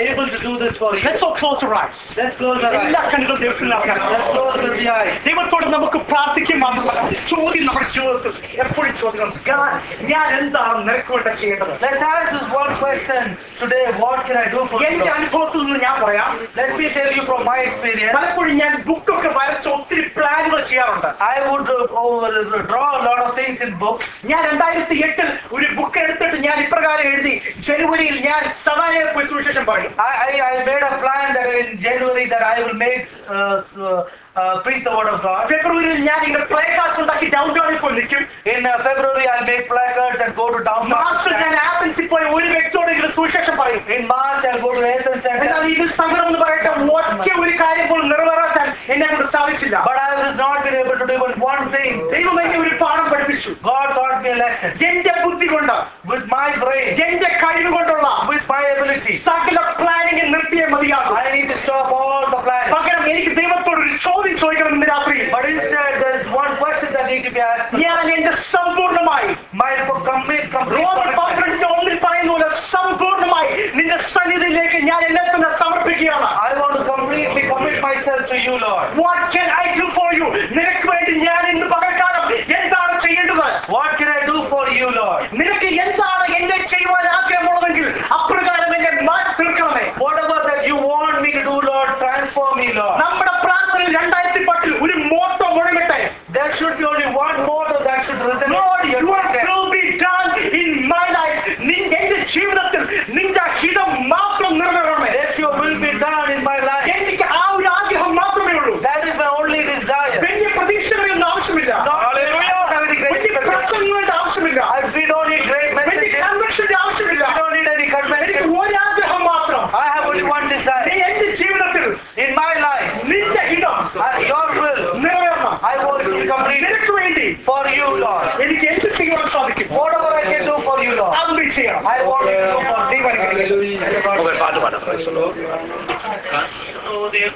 able to do this for you. Let's all close our eyes. Let's close our എല്ലാ eyes. കണ്ണുകളും ദൈവത്തിൽ Let's നടക്കണം close with the eyes. ദൈവത്തോട് നമുക്ക് പ്രാർത്ഥിക്കുക മാത്രമല്ല ചോദ്യം നമ്മുടെ ജീവിതത്തിൽ എപ്പോഴും ചോദ്യം God, ഞാൻ എന്താണ് നിനക്ക് വേണ്ടി ചെയ്യേണ്ടത് Let's ask this one question today. What can I do for you? എന്റെ Lord? അനുഭവത്തിൽ നിന്ന് ഞാൻ പറയാം Let me tell you from my experience. പലപ്പോഴും ഞാൻ ബുക്കൊക്കെ വരച്ച് ഒത്തിരി പ്ലാനുകൾ ചെയ്യാറുണ്ട് I would uh, over, draw a lot of things in books. ഞാൻ രണ്ടായിരത്തി എട്ടിൽ ഒരു ബുക്ക് എടുത്തിട്ട് ഞാൻ ഇപ്രകാരം എഴുതി ജനുവരിയിൽ ഞാൻ സമാനയെ പോയി സുവിശേഷം പറയും I, I, I made a plan that in January that I will make uh, uh, uh, preach the word of God. ഫെബ്രുവരിയിൽ ഞാൻ ഇങ്ങനെ പ്ലേ കാർഡ്സ് ഉണ്ടാക്കി ഡൗൺ ടൗണിൽ പോയി നിൽക്കും In uh, February, I'll make placards and go to downtown. മാർച്ചിൽ ഞാൻ ആത്തൻസിൽ പോയി ഒരു വ്യക്തിയോടെങ്കിലും സുവിശേഷം പറയും In March, I'll go to Athens എന്നാൽ Center. ഇതിൽ സങ്കടം എന്ന് പറയട്ടെ ഒറ്റ ഒരു കാര്യം പോലും നിറവേറാൻ എന്നെ കൊണ്ട് സാധിച്ചില്ല But I was not been able to do even one thing. ദൈവം എന്നെ ഒരു പാഠം പഠിപ്പിച്ചു God taught me a lesson. എന്റെ ബുദ്ധി കൊണ്ട് With my brain, എന്റെ കഴിവ് കൊണ്ടുള്ള with my ability, സകല പ്ലാനിങ് നിർത്തിയേ മതിയാകും I need to stop all the plans. പകരം എനിക്ക് ദൈവത്തോട് ഒരു ചോദ്യം ചോദിക്കണം ഇന്ന് രാത്രി But instead, there's one question that need to be asked. ഞാൻ എന്റെ സമ്പൂർണ്ണമായി My complete, complete Roman commitment. പന്ത്രണ്ടിന്റെ ഒന്നിൽ പറയുന്ന പോലെ സമ്പൂർണ്ണമായി നിന്റെ സന്നിധിയിലേക്ക് ഞാൻ എന്നെ തന്നെ സമർപ്പിക്കുകയാണ് I want to completely commit myself to you, Lord. What can I do for you നിനക്ക് വേണ്ടി ഞാൻ ഇന്ന് പകൽക്കാലം എന്താണ് ചെയ്യേണ്ടത് What can I do for you, Lord? നിനക്ക് എന്താണ് എന്നെ ചെയ്യുവാൻ ആഗ്രഹമുള്ളതെങ്കിൽ അപ്രകാരം എന്നെ മാറ്റി തീർക്കണമേ Whatever that you want me to do, Lord, transform me, Lord. നമ്മുടെ പ്രാർത്ഥനയിൽ രണ്ടായിരത്തി പത്തിൽ ഒരു മോട്ടോ മുഴങ്ങട്ടെ There should be only one motto that should resonate. Lord, in your your chest. will be done in my life. നിന്റെ എന്റെ ജീവിതത്തിൽ നിന്റെ ഹിതം മാത്രം നിറവേറണമേ Let your will be done in my life. എനിക്ക് ആ ഒരു ആഗ്രഹം മാത്രമേ ഉള്ളൂ That is my only desire. വലിയ പ്രതീക്ഷകളൊന്നും ആവശ്യമില്ല Hallelujah. We don't have any great വലിയ expectations. പ്രസംഗങ്ങളുടെ ആവശ്യമില്ല I- We don't need great വലിയ messages. കൺവെൻഷന്റെ ആവശ്യമില്ല We don't need any എനിക്ക് convention. ഒരാഗ്രഹം മാത്രം I have only one നീ desire. എന്റെ ജീവിതത്തിൽ In my life, നിന്റെ ഹിതം uh, your will, നിറവേറണം I want to complete it നിനക്ക് വേണ്ടി for you, Lord. എനിക്ക് എന്ത് ചെയ്യുവാൻ സാധിക്കും Whatever I can do for you, Lord. അത് നീ ചെയ്യണം I want you to do for ദൈവം അനുഗ്രഹിക്കട്ടെ. കണ്ണുനീർ